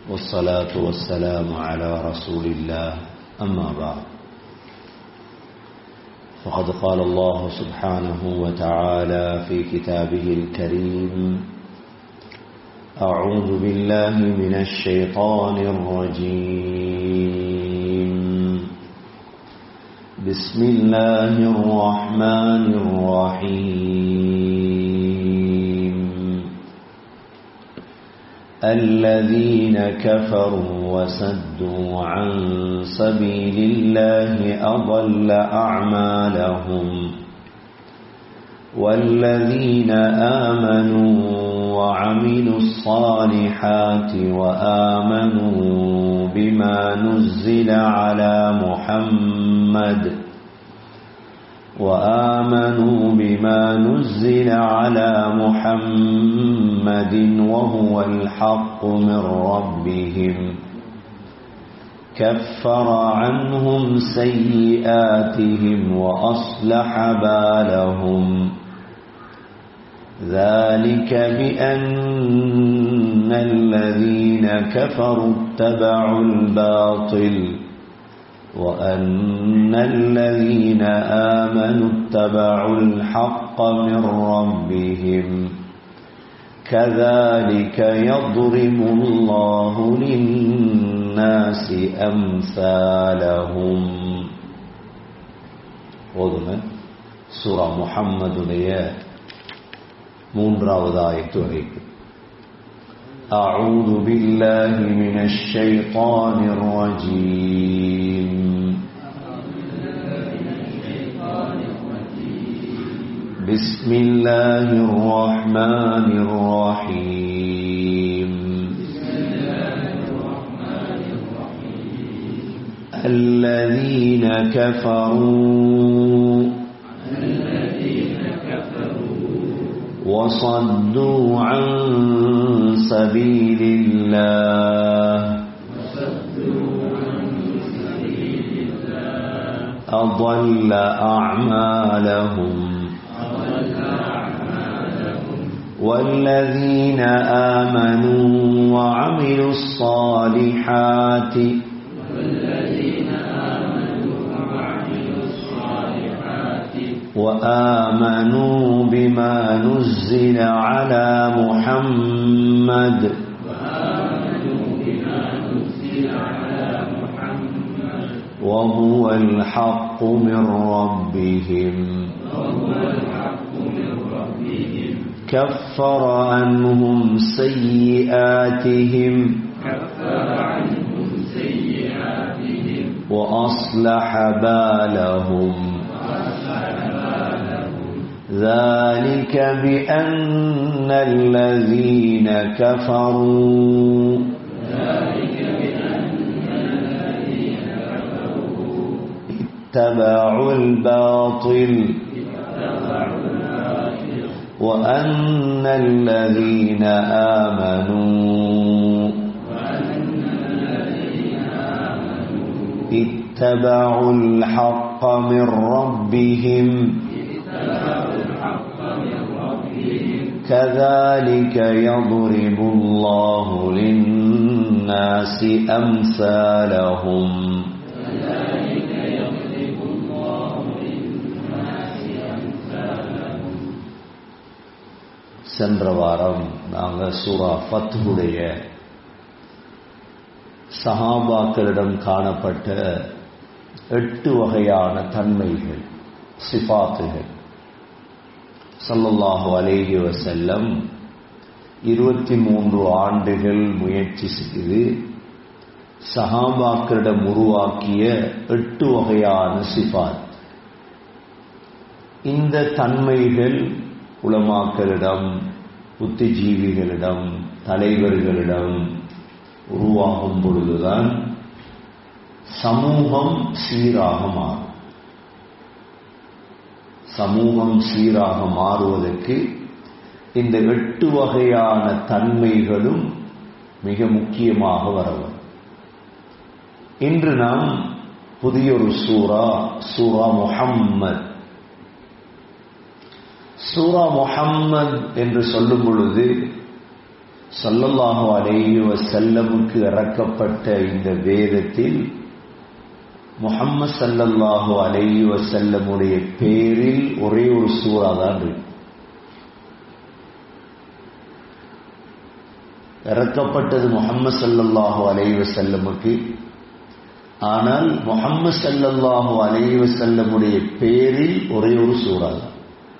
والصلاة والسلام على رسول الله أما بعد فقد قال الله سبحانه وتعالى في كتابه الكريم أعوذ بالله من الشيطان الرجيم بسم الله الرحمن الرحيم الذين كفروا وسدوا عن سبيل الله أضل أعمالهم والذين آمنوا وعملوا الصالحات وآمنوا بما نزل على محمد وآمنوا بما نزل على محمد وهو الحق من ربهم كفر عنهم سيئاتهم وأصلح بالهم ذلك بأن الذين كفروا اتبعوا الباطل وأن الذين آمنوا اتبعوا الحق من ربهم كذلك يضرب الله للناس أمثالهم ஓதுங்க சூரா முஹம்மதுடைய மூன்றாவது ஆயத்து வரைக்கும் أعوذ بالله من الشيطان الرجيم بسم الله الرحمن الرحيم الذين كفروا وصدوا عن سبيل الله أضل أعمالهم والذين آمنوا وعملوا الصالحات وآمنوا بما نزل على محمد وهو الحق من ربهم كفر عنهم سيئاتهم وأصلح بالهم ذلك بأن الذين كفروا اتبعوا الباطل وأن الذين آمنوا اتبعوا الحق من ربهم كذلك يضرب الله للناس أمثالهم சென்ற வாரம் நாங்கள் சூரா ஃபத்துடைய சஹாபாக்களிடம் காணப்பட்ட எட்டு வகையான தன்மைகள் சிபாத்துகள் சல்லல்லாஹு அலேஹி வசல்லம் இருபத்தி மூன்று ஆண்டுகள் முயற்சி செய்து சஹாபாக்களிடம் உருவாக்கிய எட்டு வகையான சிபாத் இந்த தன்மைகள் உலமாக்களிடம் புத்திஜீவிகளிடம் தலைவர்களிடம் உருவாகும் பொழுதுதான் சமூகம் சீராக மாறும் சமூகம் சீராக மாறுவதற்கு இந்த எட்டு வகையான தன்மைகளும் மிக முக்கியமாக வரவும் இன்று நாம் புதியொரு சூரா சூரா முஹம்மத் சூரா முஹம்மத் என்று சொல்லும் பொழுது சல்லல்லாஹு அலைஹி வசல்லமுக்கு இறக்கப்பட்ட இந்த வேதத்தில் முகம்மது சல்லல்லாஹு அலைஹி வசல்லமுடைய பேரில் ஒரே ஒரு சூறா தான் இருக்கு இறக்கப்பட்டது முகம்மது சல்லல்லாஹு அலைஹி வசல்லமுக்கு ஆனால் முகம்மது சல்லல்லாஹு அலைஹி வசல்லமுடைய பேரில் ஒரே ஒரு சூறா தான்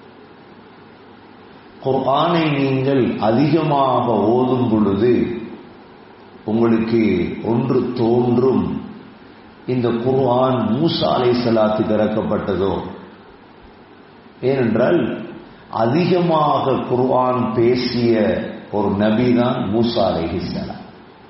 குர்ஆனை நீங்கள் அதிகமாக ஓதும் பொழுது உங்களுக்கு ஒன்று தோன்றும் இந்த குர்ஆன் மூசா அலை சலாத்துக்கு இறக்கப்பட்டதோ ஏனென்றால் அதிகமாக குர்ஆன் பேசிய ஒரு நபி தான் மூசா அலைஹிஸ்ஸலாம்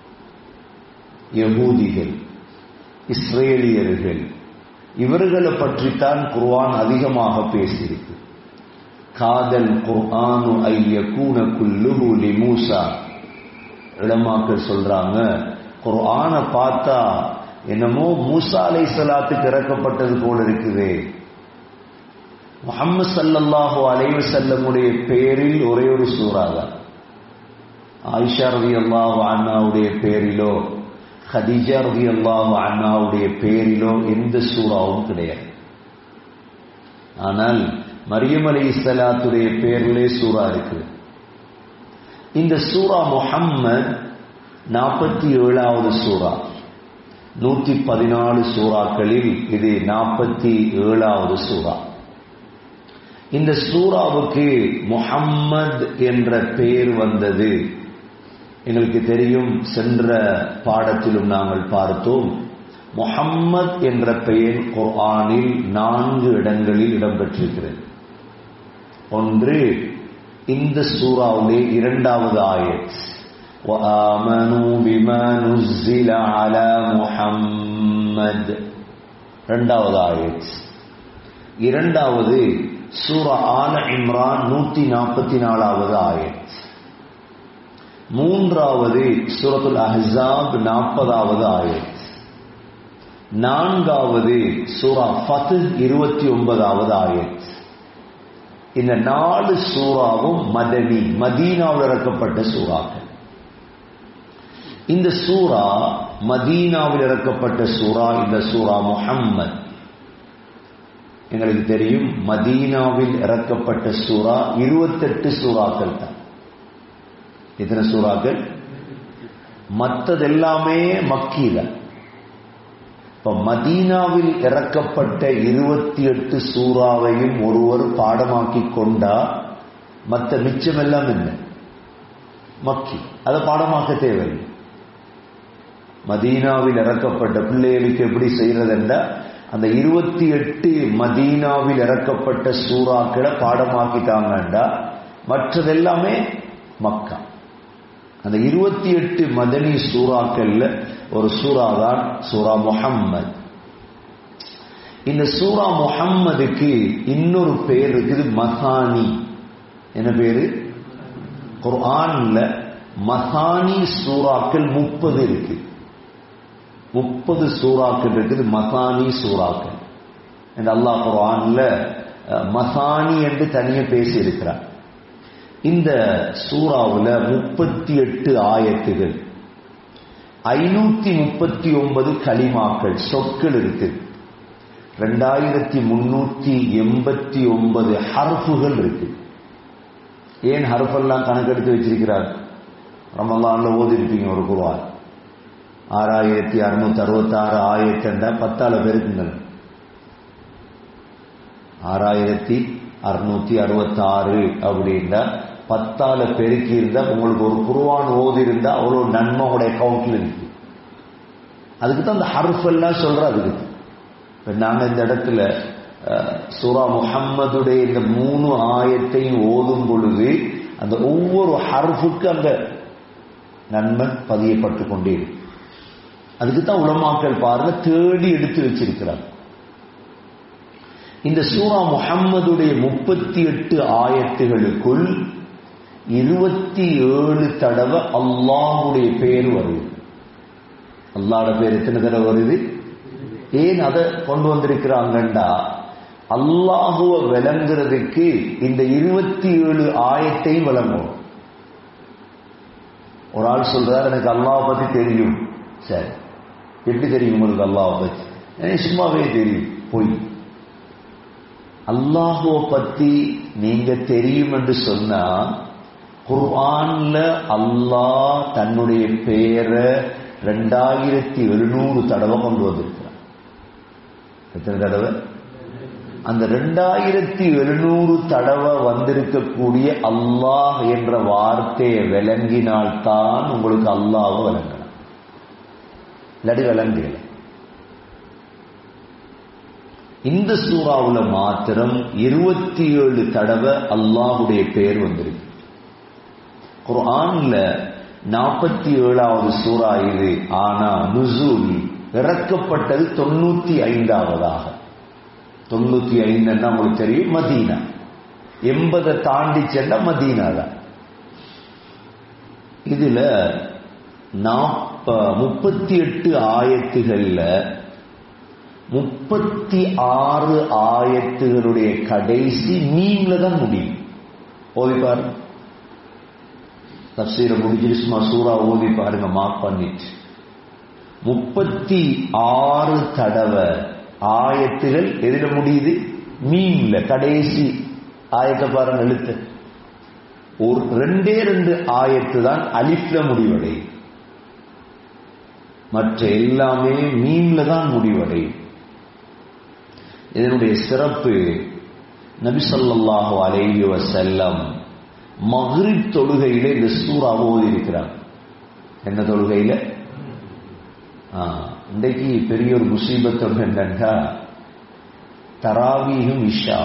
யகூதிகள் இஸ்ரேலியர்கள் இவர்களை பற்றித்தான் குர்ஆன் அதிகமாக பேசியிருக்கு காதல் குர்ஆனு ஐயக்கூன குல்லுஹு லி மூசா இளமாக்கள் சொல்றாங்க குர்ஆனை பார்த்தா என்னமோ மூசா அலை சலாத்துக்கு இறக்கப்பட்டது போல இருக்குது முகம்மது சல்லல்லாஹு அலைவு செல்லமுடைய பேரில் ஒரே ஒரு சூறா தான் ஆயிஷா ரவி அல்லாஹு அண்ணாவுடைய பேரிலோ ஹதீஜா ரவி அல்லாஹு அண்ணாவுடைய பேரிலோ எந்த சூறாவும் கிடையாது ஆனால் மரியம் அலி இஸ்லாத்துடைய பேரிலே சூறா இருக்கு இந்த சூரா முஹம்மத் நாற்பத்தி ஏழாவது சூறா நூத்தி பதினாலு சூறாக்களில் இது நாற்பத்தி ஏழாவது சூறா இந்த சூறாவுக்கு முஹம்மத் என்ற பெயர் வந்தது எங்களுக்கு தெரியும் சென்ற பாடத்திலும் நாங்கள் பார்த்தோம் முஹம்மத் என்ற பெயர் குர்ஆனில் நான்கு இடங்களில் இடம்பெற்றிருக்கிறது ஒன்று இந்த சூறாவுடைய இரண்டாவது ஆயத் وآمنوا بما نزل على محمد இரண்டாவது ஆயத் இரண்டாவது சூரா ஆல இம்ரான் நூத்தி நாற்பத்தி நாலாவது ஆயத் மூன்றாவது சூரத்துல் அஹாப் நாற்பதாவது ஆயத் நான்காவது சூரா ஃபத்து இருபத்தி ஒன்பதாவது ஆயத் இந்த நாலு சூறாவும் மதனி மதீனாவில் இறக்கப்பட்ட சூறாக்கள் இந்த சூரா மதீனாவில் இறக்கப்பட்ட சூரா இந்த சூரா முஹம்மத் எங்களுக்கு தெரியும் மதீனாவில் இறக்கப்பட்ட சூரா இருபத்தெட்டு சூறாக்கள் தான் எத்தனை சூறாக்கள் மற்றதெல்லாமே மக்கியில இப்ப மதீனாவில் இறக்கப்பட்ட இருபத்தி எட்டு சூறாவையும் ஒருவர் பாடமாக்கி கொண்டா மற்ற மிச்சமெல்லாம் என்ன மக்கி அதை பாடமாக்க தேவையில்லை மதீனாவில் இறக்கப்பட்ட பிள்ளைகளுக்கு எப்படி செய்யறதுண்டா அந்த இருபத்தி எட்டு மதீனாவில் இறக்கப்பட்ட சூறாக்களை பாடமாக்கிட்டாங்கண்டா மற்றதெல்லாமே மக்கா அந்த இருபத்தி எட்டு மதனி சூறாக்கள்ல ஒரு சூறா தான் சூரா முஹம்மத் இந்த சூரா முஹம்மதுக்கு இன்னொரு பேர் இருக்குது மசானி என்ன பேரு குர்ஆன்ல மசானி சூறாக்கள் முப்பது இருக்கு முப்பது சூறாக்கள் இருக்குது மசானி சூறாக்கள் என்று அல்லாஹ் குர்ஆன்ல மசானி என்று தனியே பேசி இருக்கிறார் இந்த சூறாவுல முப்பத்தி எட்டு ஆயத்துகள் ஐநூத்தி முப்பத்தி ஒன்பது களிமாக்கள் சொற்கள் இருக்கு ரெண்டாயிரத்தி முன்னூத்தி எண்பத்தி ஒன்பது ஹர்ஃபுகள் இருக்கு ஏன் ஹர்ஃபெல்லாம் கணக்கெடுத்து வச்சிருக்கிறார் ரமலான்ல ஓதி இருப்பீங்க ஒரு குருவான் ஆறாயிரத்தி அறுநூத்தி அறுபத்தி ஆறு ஆயிரத்தி பத்தால பெருக்குங்கள் ஆறாயிரத்தி அறுநூத்தி அறுபத்தி ஆறு அப்படின்னா பத்தால பெருக்கி இருந்தா உங்களுக்கு ஒரு குருவான் ஓதி இருந்தா அவ்வளவு நன்மை உடைய அக்கௌண்ட்ல இருக்கு அதுக்கு தான் அந்த ஹர்ஃப் எல்லாம் சொல்ற அதுக்கு இப்ப நாங்க இந்த இடத்துல சூரா முஹம்மதுடைய இந்த மூணு ஆயத்தையும் ஓதும் பொழுது அந்த ஒவ்வொரு ஹர்ஃபுக்கு அந்த நன்மை பதியப்பட்டு கொண்டே இருக்கு அதுக்கு தான் உலமாக்கள் பாருங்க தேடி எடுத்து வச்சிருக்கிறார் இந்த சூரா முஹம்மதுடைய முப்பத்தி எட்டு ஆயத்துகளுக்குள் இருபத்தி ஏழு தடவை அல்லாஹுடைய பேர் வருது அல்லாட பேர் எத்தனை தடவை வருது ஏன் அதை கொண்டு வந்திருக்கிறாங்கண்டா அல்லாஹுவ விளங்குறதுக்கு இந்த இருபத்தி ஏழு ஆயத்தையும் விளங்கும் ஒரு ஆள் சொல்றார் எனக்கு அல்லாஹ் பத்தி தெரியும் சரி எப்படி தெரியும் உங்களுக்கு அல்லாஹ் பத்தி எனக்கு சும்மாவே தெரியும் பொய் அல்லாஹுவ பத்தி நீங்க தெரியும் என்று சொன்னா குர்ஆன்ல அல்லாஹ் தன்னுடைய பெயரை ரெண்டாயிரத்தி எழுநூறு தடவை கொண்டு வந்திருக்கிறார் எத்தனை தடவை அந்த ரெண்டாயிரத்தி எழுநூறு தடவை வந்திருக்கக்கூடிய அல்லாஹ் என்ற வார்த்தையை விளங்கினால்தான் உங்களுக்கு அல்லாஹ் விளங்கலாம் இல்லாடி விளங்கல இந்த சூறாவுல மாத்திரம் இருபத்தி ஏழு தடவை அல்லாஹுடைய பெயர் வந்திருக்கு குர்ஆன்ல நாற்பத்தி ஏழாவது சூறா இது ஆனா நுசூல் இறக்கப்பட்டது தொண்ணூத்தி ஐந்தாவதாக தொண்ணூத்தி ஐந்துன்னா உங்களுக்கு தெரியும் மதீனா எண்பதை தாண்டி சென்ற மதீனா தான் இதுல நாப்ப முப்பத்தி எட்டு ஆயத்துகள்ல முப்பத்தி ஆறு ஆயத்துகளுடைய கடைசி மீன்ல தான் முடியும் ஓதி பாருங்க தப்சீரை முடிஞ்சிட்டு சும்மா சூறா ஓதி பாருங்க மார்க் பண்ணிட்டு முப்பத்தி ஆறு தடவை ஆயத்துகள் எதிர முடியுது மீன்ல கடைசி ஆயத்தை பாருங்க எழுத்து ஒரு ரெண்டே ரெண்டு ஆயத்து தான் அலிஃப்ல முடிவடையும் மற்ற எல்லாமே மீன்ல தான் முடிவடையும் இதனுடைய சிறப்பு நபிசல்லாஹு அலைஹி வசல்லம் மஹ்ரிப் தொழுகையில இந்த சூறா ஓதி இருக்கிறார் என்ன தொழுகையில இன்றைக்கு பெரிய ஒரு முசீபத் ஒன்று என்னன்னா தராவீகும் இஷா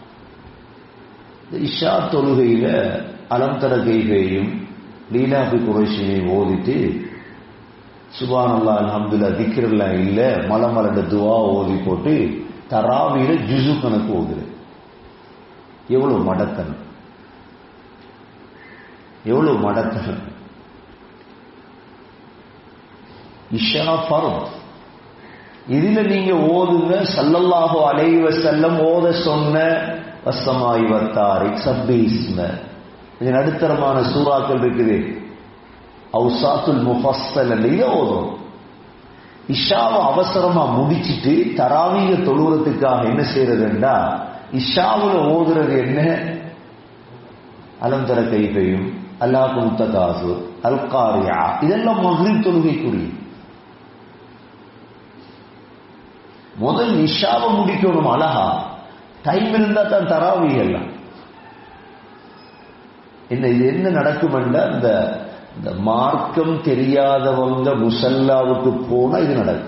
இஷா தொழுகையில அலந்தர கைகையும் லீலாபி குறைஷினையும் ஓதிட்டு சுபான் அல்லா அலமதுல்லா திக்கிறல்லா இல்ல மலமலண்ட துவா ஓதி போட்டு தராவியில ஜுசு கணக்கு ஓதுரு எவ்வளவு மடத்தனம் எவ்வளவு மடத்தனம் இஷா ஃபர்த் இதுல நீங்க ஓதுங்க சல்லல்லாஹு அலைவ செல்லம் ஓத சொன்ன வசமாய் வத்தாரி சப்பீஸ்ம இது நடுத்தரமான சூறாக்கள் இருக்குது அவுசாத்துல் முஃபஸ்ஸல் இதை ஓதும் இஷாவை அவசரமா முடிச்சிட்டு தராவீக தொழுறதுக்காக என்ன செய்யறதுண்டா இஷாவுல ஓதுறது என்ன அலந்தர கைகையும் அல்லாஹ் முத்தகாசு அல்காரியா இதெல்லாம் மகிழ் தொழுகைக்குரிய முதல் இஷாவை முடிக்கணும் அழகா டைம் இருந்தா தான் தராவி எல்லாம் என்ன இது என்ன நடக்கும் இந்த இந்த மார்க்கம் தெரியாதவங்க முசல்லாவுக்கு போனா இது நடக்கும்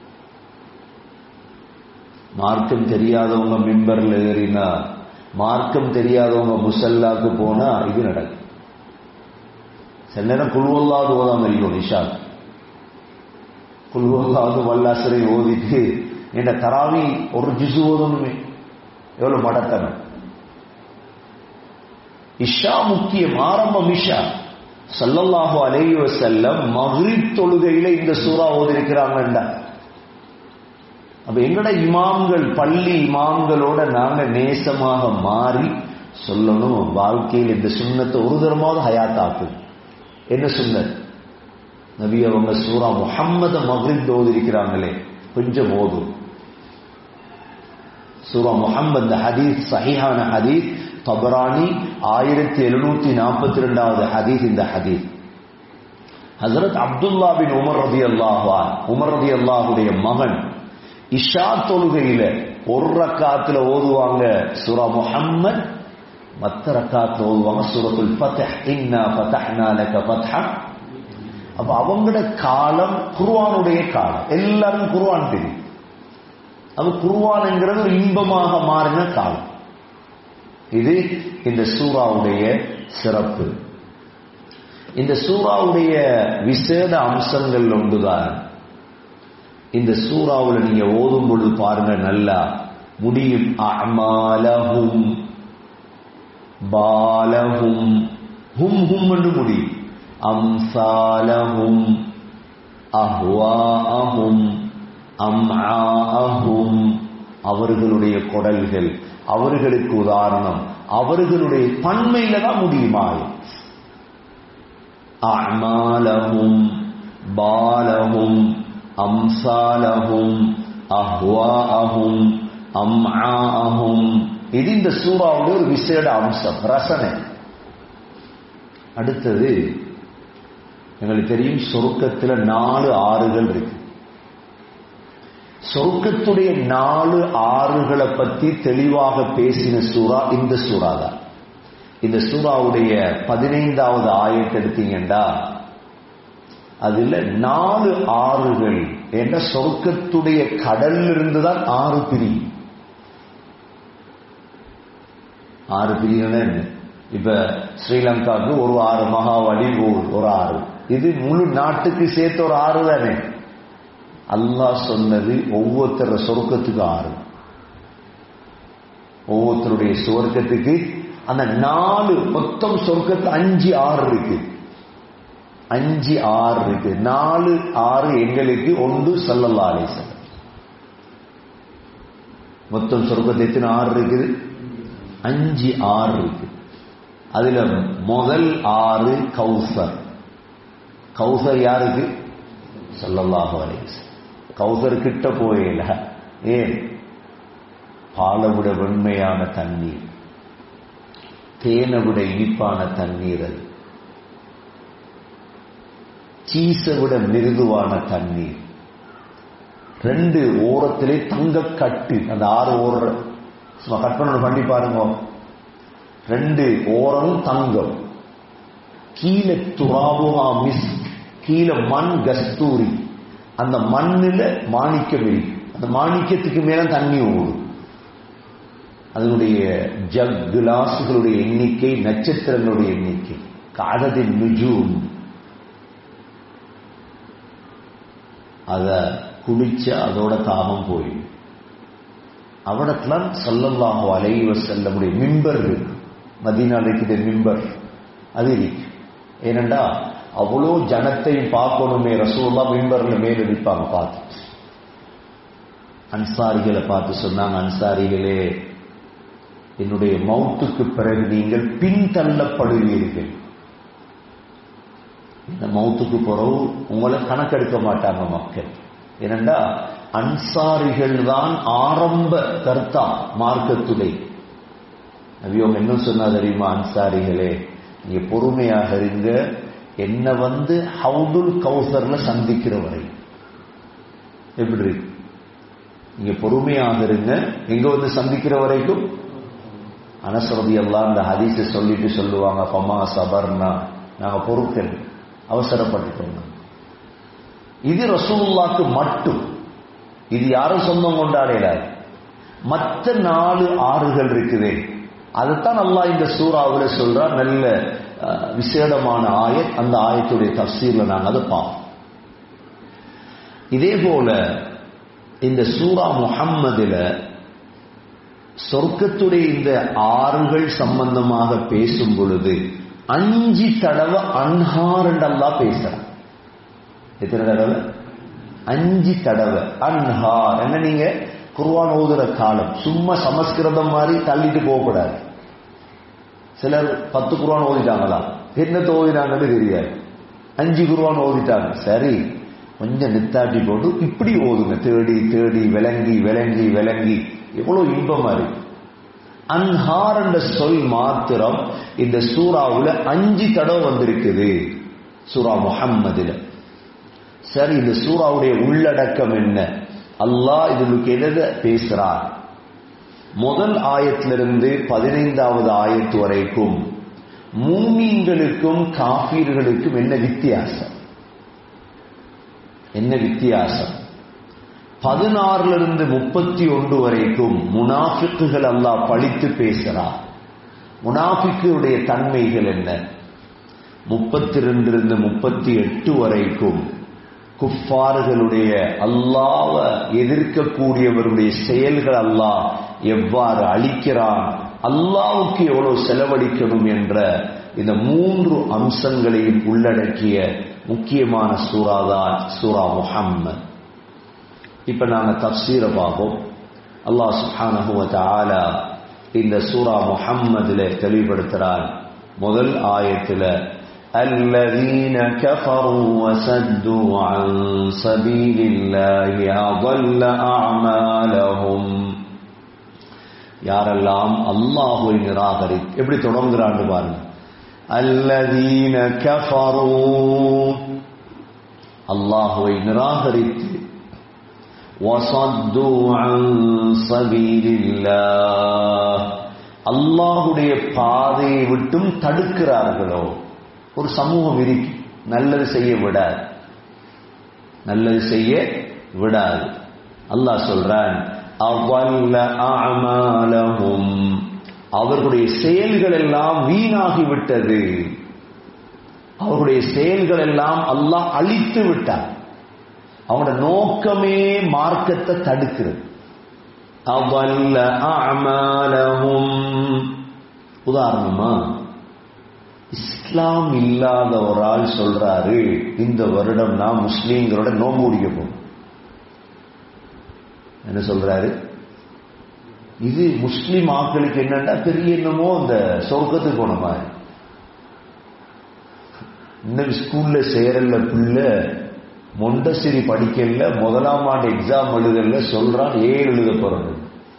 மார்க்கம் தெரியாதவங்க மிம்பர்ல ஏறினா மார்க்கம் தெரியாதவங்க முசல்லாக்கு போனா இது நடக்கும் சில நேரம் குழுவல்லாது ஓதாம இருக்கும் நிஷா குழுவல்லாது வல்லாசரை ஓதிட்டு என்ன தராவி ஒரு ஜிசு ஓதணுமே எவ்வளவு மடத்தனம் இஷா முக்கியம் ஆரம்பம் இஷா சல்லல்லாஹு அலைஹி வஸல்லம் மக்ரிப் தொழுகையில இந்த சூறா ஓதிருக்கிறாங்கண்டா அப்ப எங்கட இமாம்கள் பள்ளி இமாம்களோட நாங்க நேசமாக மாறி சொல்லணும் வாழ்க்கையில் இந்த சுண்ணத்தை ஒரு தரமாவது ஹயாத்தாக்கு என்ன சுண்ணத் நபி அவங்க சூரா முஹம்மத மக்ரிப் ஓதிருக்கிறாங்களே கொஞ்சம் ஓதும் சூரா முஹம்மது இந்த ஹதீஸ் சஹிஹான ஹதீஸ் தபரானி ஆயிரத்தி எழுநூத்தி நாற்பத்தி ரெண்டாவது ஹதீஸ் இந்த ஹதீஸ் ஹசரத் அப்துல்லா பின் உமர் ரதி அல்லாஹா உமர் ரதி அல்லாஹுடைய மகன் இஷா தொழுகையில ஒரு ரக்காத்துல ஓதுவாங்க சூரா முஹம்மத் மத்த ரக்காத்துல ஓதுவாங்க சூரத்துல் ஃபத்ஹ் இன்னா ஃபதஹ்னா லக ஃபத்ஹா அப்ப அவங்களோட காலம் குர்ஆனுடைய காலம் எல்லாரும் குர்ஆன் தெரியும் அது குர்ஆன்ங்கிறது ஒரு இன்பமாக மாறின காலம் இது இந்த சூறாவுடைய சிறப்பு இந்த சூறாவுடைய விசேட அம்சங்கள் ஒன்றுதான் இந்த சூறாவுல நீங்க ஓதும் பொழுது பாருங்க நல்லா முடியும் அமாலஹும் பாலஹும் ஹும் ஹும் என்று முடியும் அம்சாலஹும் அஹ்வாஅஹும் அம்ஆஅஹும் அவர்களுடைய குடல்கள் அவர்களுக்கு உதாரணம் அவர்களுடைய பன்மையில தான் முடியுமா அமாலஹும் பாலஹும் அம்சாலஹும் அஹ்வாஅஹும் அம்ஆஅஹும் இது இந்த சூறாவுடைய ஒரு விசேட அம்சம் ரசனை அடுத்தது எங்களுக்கு தெரியும் சொருக்கத்துல நாலு ஆறுகள் இருக்கு சொருக்கத்துடைய நாலு ஆறுகளை பத்தி தெளிவாக பேசின சூறா இந்த சூறா தான் இந்த சூறாவுடைய பதினைந்தாவது ஆயத்தை எடுத்தீங்கன்னா அதுல நாலு ஆறுகள் என்ற சொர்க்கத்துடைய கடல்ல இருந்து தான் ஆறு பிரியும் ஆறு பிரிவுன்னா என்ன இப்ப ஸ்ரீலங்காவுக்கு ஒரு ஆறு மகாவலி ஒரு ஆறு இது முழு நாட்டுக்கு சேர்த்து ஒரு ஆறு தானே அல்லாஹ் சொன்னது ஒவ்வொருத்தர சொர்க்கத்துக்கு ஆறு ஒவ்வொருத்தருடைய சுவர்க்கத்துக்கு அந்த நாலு மொத்தம் சொர்க்கத்து அஞ்சு ஆறு இருக்கு அஞ்சு ஆறு இருக்கு நாலு ஆறு எங்களுக்கு ஒன்று சல்லல்லா அலிசன் மொத்தம் சொர்க்கத்தை எத்தனை ஆறு இருக்குது அஞ்சு ஆறு இருக்கு அதுல முதல் ஆறு கௌசர் கௌசர் யாருக்கு சல்லல்லாஹு அலிசன் கௌசர் கிட்ட போயில ஏன் பாலை விட வெண்மையான தண்ணீர் தேனை விட இனிப்பான தண்ணீர் அது சீசை விட மிருதுவான தண்ணீர் ரெண்டு ஓரத்திலே தங்க கட்டு அந்த ஆறு ஓர சும்மா கட் பண்ண பண்ணி பாருங்க ரெண்டு ஓரமும் தங்கம் கீழே துராபுமா மிஸ் கீழே மண் கஸ்தூரி அந்த மண்ணில் மாணிக்கம் இருக்கு அந்த மாணிக்கத்துக்கு மேல தண்ணி ஓடும் அதனுடைய ஜக் கிளாஸுகளுடைய எண்ணிக்கை நட்சத்திரங்களுடைய எண்ணிக்கை காததின் நுஜூம் அத குடிச்சா அதோட தாமம் போயிடும் அவடத்துலாம் சொல்லல்லாஹோ அலைவ செல்லமுடைய மிம்பர் இருக்கு மதீனா இருக்குது மிம்பர் அது இருக்கு ஏனண்டா அவ்வளோ ஜனத்தையும் பார்க்கணுமே ரசூல்லா மிம்பர்ல மேலடிப்பாங்க பார்த்து அன்சாரிகளை பார்த்து சொன்னாங்க அன்சாரிகளே என்னுடைய மௌத்துக்கு பிறகு நீங்கள் பின்தள்ளப்படுவீர்கள் இந்த மௌத்துக்கு பிறகு உங்களை கணக்கெடுக்க மாட்டாங்க மக்கள் ஏனண்டா அன்சாரிகள் தான் ஆரம்ப கர்த்தா மார்க்கத்துடை நபியோங்க என்ன சொன்னா தெரியுமா அன்சாரிகளே நீங்க பொறுமையாக இருங்க என்ன வந்து ஹவுதுல் கௌசர்ல சந்திக்கிற வரை எப்படி நீங்க பொறுமையாக இருங்க எங்க வந்து சந்திக்கிற வரைக்கும் அனசரதி எல்லாம் இந்த ஹதீஸை சொல்லிட்டு சொல்லுவாங்க பமா சபர்னா நாங்க பொறுக்கல் அவசரப்பட்டுட்டோம் இது ரசூல்லாக்கு மட்டும் இது யாரும் சொந்தம் கொண்டாடையிலாது மற்ற நாலு ஆறுகள் இருக்குதே அதுதான் நல்லா இந்த சூறாவில் சொல்றா நல்ல விசேடமான ஆயத் அந்த ஆயத்துடைய தப்சீர்ல நாங்கள் அதை பார்ப்போம் இதே போல இந்த சூரா முஹம்மதுல சொர்க்கத்துடைய இந்த ஆறுகள் சம்பந்தமாக பேசும் பொழுது அஞ்சு தடவை அன்ஹார் என்றெல்லாம் பேசுறான் எத்தனை தடவை அஞ்சு தடவை அன்ஹார் என்ன நீங்க குர்வான் ஓதுற காலம் சும்மா சமஸ்கிருதம் மாதிரி தள்ளிட்டு போகக்கூடாது சிலர் பத்து குர்வான் ஓதிட்டாங்களா என்னத்தை ஓதினாங்கன்னு தெரியாது அஞ்சு குர்வான் ஓதிட்டாங்க சரி கொஞ்சம் நித்தாட்டி போட்டு இப்படி ஓதுங்க தேடி தேடி விளங்கி விளங்கி விளங்கி எவ்வளவு இன்பமா இருக்கு அன்ஹார் என்ற சொல் மாத்திரம் இந்த சூறாவுல அஞ்சு தடவை வந்திருக்குது சூரா முஹம்மதுல சரி இந்த சூறாவுடைய உள்ளடக்கம் என்ன அல்லாஹ் இதுக்கு எழுத பேசுறார் முதல் ஆயத்திலிருந்து பதினைந்தாவது ஆயத்து வரைக்கும் மூமீன்களுக்கும் காபீர்களுக்கும் என்ன வித்தியாசம் என்ன வித்தியாசம் பதினாறுல இருந்து முப்பத்தி ஒன்று வரைக்கும் முனாஃபிக்குகள் அல்லாஹ் பழித்து பேசுறார் முனாஃபிக்குடைய தன்மைகள் என்ன முப்பத்தி ரெண்டிலிருந்து முப்பத்தி எட்டு வரைக்கும் குஃபார்களுடைய அல்லாவ எதிர்க்கக்கூடியவருடைய செயல்கள் அல்லாஹ் எவ்வாறு அளிக்கிறான் அல்லாவுக்கு எவ்வளவு செலவழிக்கணும் என்ற இந்த மூன்று அம்சங்களையும் உள்ளடக்கிய முக்கியமான சூறாதான் சூரா முஹம்மத் இப்ப நாங்க தப்சீர பார்ப்போம் அல்லாஹ் சுஹானஹு ஆலா இந்த சூரா முஹம்மதுல தெளிவுபடுத்துறான் முதல் ஆயத்துல الذين كفروا وسدوا عن سبيل الله أضل أعمالهم யாரெல்லாம் அல்லாஹுவை நிராகரி எப்படி தொடங்குறான்னு பாருங்க அல்லதீன கஃபரு அல்லாஹுவை நிராகரித்து وصدوا عن سبيل الله அல்லாஹுடைய பாதையை விட்டும் தடுக்கிறார்களோ ஒரு சமூகம் இருக்கு நல்லது செய்ய விடாது நல்லது செய்ய விடாது அல்லாஹ் சொல்றான் அவல்ல அமாலஹும் அவர்களுடைய செயல்கள் எல்லாம் வீணாகி விட்டது அவர்களுடைய செயல்கள் எல்லாம் அல்லாஹ் அழித்து விட்டார் அவனோட நோக்கமே மார்க்கத்தை தடுக்கிறது அவல்ல அமாலஹும் உதாரணமா இஸ்லாம் இல்லாத ஒரு ஆள் சொல்றாரு இந்த வருடம் நான் முஸ்லீம்களோட நோம்பு முடிக்க போகும் என்ன சொல்றாரு இது முஸ்லிம் ஆக்களுக்கு என்னன்னா பெரிய என்னமோ அந்த சொர்க்கத்துக்கு போன மாதிரி இன்னும் ஸ்கூல்ல சேரல பிள்ளை மொண்டசிரி படிக்கல முதலாம் ஆண்டு எக்ஸாம் எழுதல சொல்றான் ஏழு எழுத போறது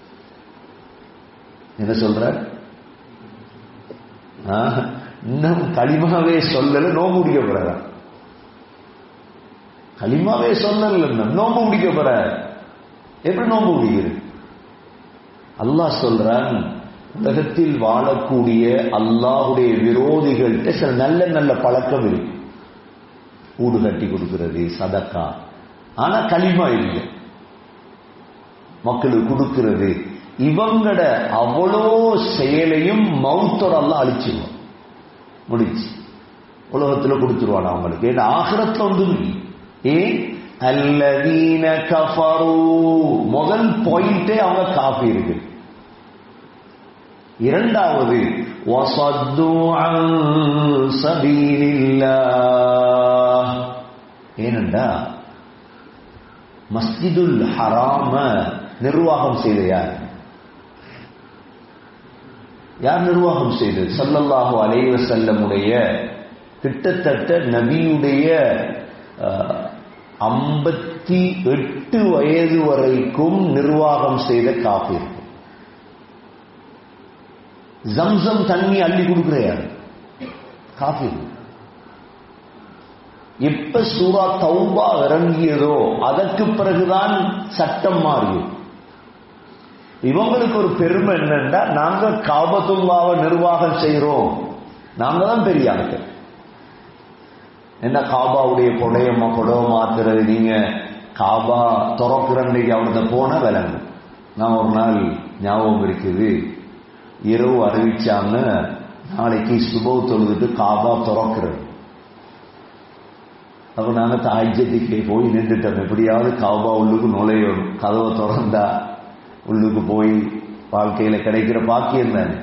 என்ன சொல்ற இன்னும் களிமாவே சொல்லல நோம்பு முடிக்க போறாரா களிமாவே சொல்லல நோம்பு முடிக்க போற எப்படி நோம்பு முடிக்கிறது அல்லாஹ் சொல்றான் உலகத்தில் வாழக்கூடிய அல்லாஹுடைய விரோதிகள்கிட்ட சில நல்ல நல்ல பழக்கம் இருக்கு கூடு கட்டி கொடுக்கிறது சதக்கா ஆனா களிமா இல்லை மக்களுக்கு கொடுக்கிறது இவங்கட அவ்வளோ செயலையும் மவுத்தோட எல்லாம் அழிச்சிருவோம் முடிச்சு உலகத்துல கொடுத்துருவான் அவங்களுக்கு ஏன்னா ஆகிரத்துல ஒன்றும் இல்லை ஏன் அல்லதீன கஃபரு முதல் பாயிண்டே அவங்க காஃபி இருக்கு இரண்டாவது வசத்து அன் சபீலில்லாஹ் ஏனென்றா மஸ்ஜிதுல் ஹராம நிர்வாகம் செய்த யார் யார் நிர்வாகம் செய்தது சல்லல்லாஹு அலைவ செல்லமுடைய கிட்டத்தட்ட நபியுடைய ஐம்பத்தி எட்டு வயது வரைக்கும் நிர்வாகம் செய்த காப்பீர் ஜம்சம் தண்ணி அள்ளி கொடுக்கிற யார் காப்பீர் எப்ப சூரா தௌபா இறங்கியதோ அதற்கு பிறகுதான் சட்டம் மாறியது இவங்களுக்கு ஒரு பெருமை என்னன்னா நாங்க காபத்துல்லாவை நிர்வாகம் செய்யறோம் நாங்க தான் பெரிய ஆட்கள் என்ன காபாவுடைய கொடையம்மா கொடவை மாத்துறது நீங்க காபா திறக்கிறன்னைக்கு அவனத போன விலங்கு நான் ஒரு நாள் ஞாபகம் இருக்குது இரவு அறிவிச்சாங்க நாளைக்கு சுபவ் தொழுதுட்டு காபா திறக்கிறது அப்ப நாங்க தாய்ஜத்துக்கு போய் நின்றுட்டோம் எப்படியாவது காபா உள்ளுக்கு நுழையணும் கதவை திறந்தா உள்ளுக்கு போய் வாழ்க்கையில கிடைக்கிற பாக்கியம் தானே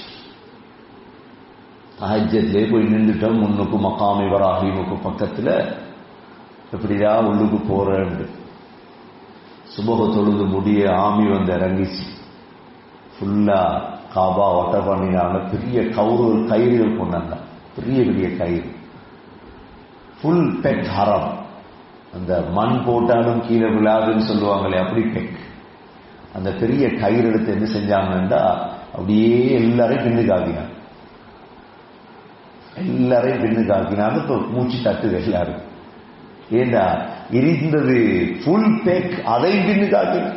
தாஜ்யத்திலே போய் நின்றுட்டோம் முன்னுக்கு மக்காமி வராஹிமுக்கு பக்கத்துல எப்படியா உள்ளுக்கு போறேன் சுபக தொழுது முடிய ஆமி வந்து இறங்கிச்சு ஃபுல்லா காபா ஒட்ட பண்ணினாங்க பெரிய கவுரு கயிறுகள் கொண்டாங்க பெரிய பெரிய கயிறு ஃபுல் பெக் ஹரம் அந்த மண் போட்டாலும் கீழே விழாதுன்னு சொல்லுவாங்களே அப்படி பெக் அந்த பெரிய கயிறு எடுத்து என்ன செஞ்சாங்கன்னா அப்படியே எல்லாரையும் பின்னுக்கு ஆக்கினாங்க எல்லாரையும் பின்னுக்கு ஆக்கினாங்க இப்போ மூச்சு தட்டுது எல்லாரும் ஏண்டா இருந்தது ஃபுல் பேக் அதை பின்னுக்கு ஆக்கினாங்க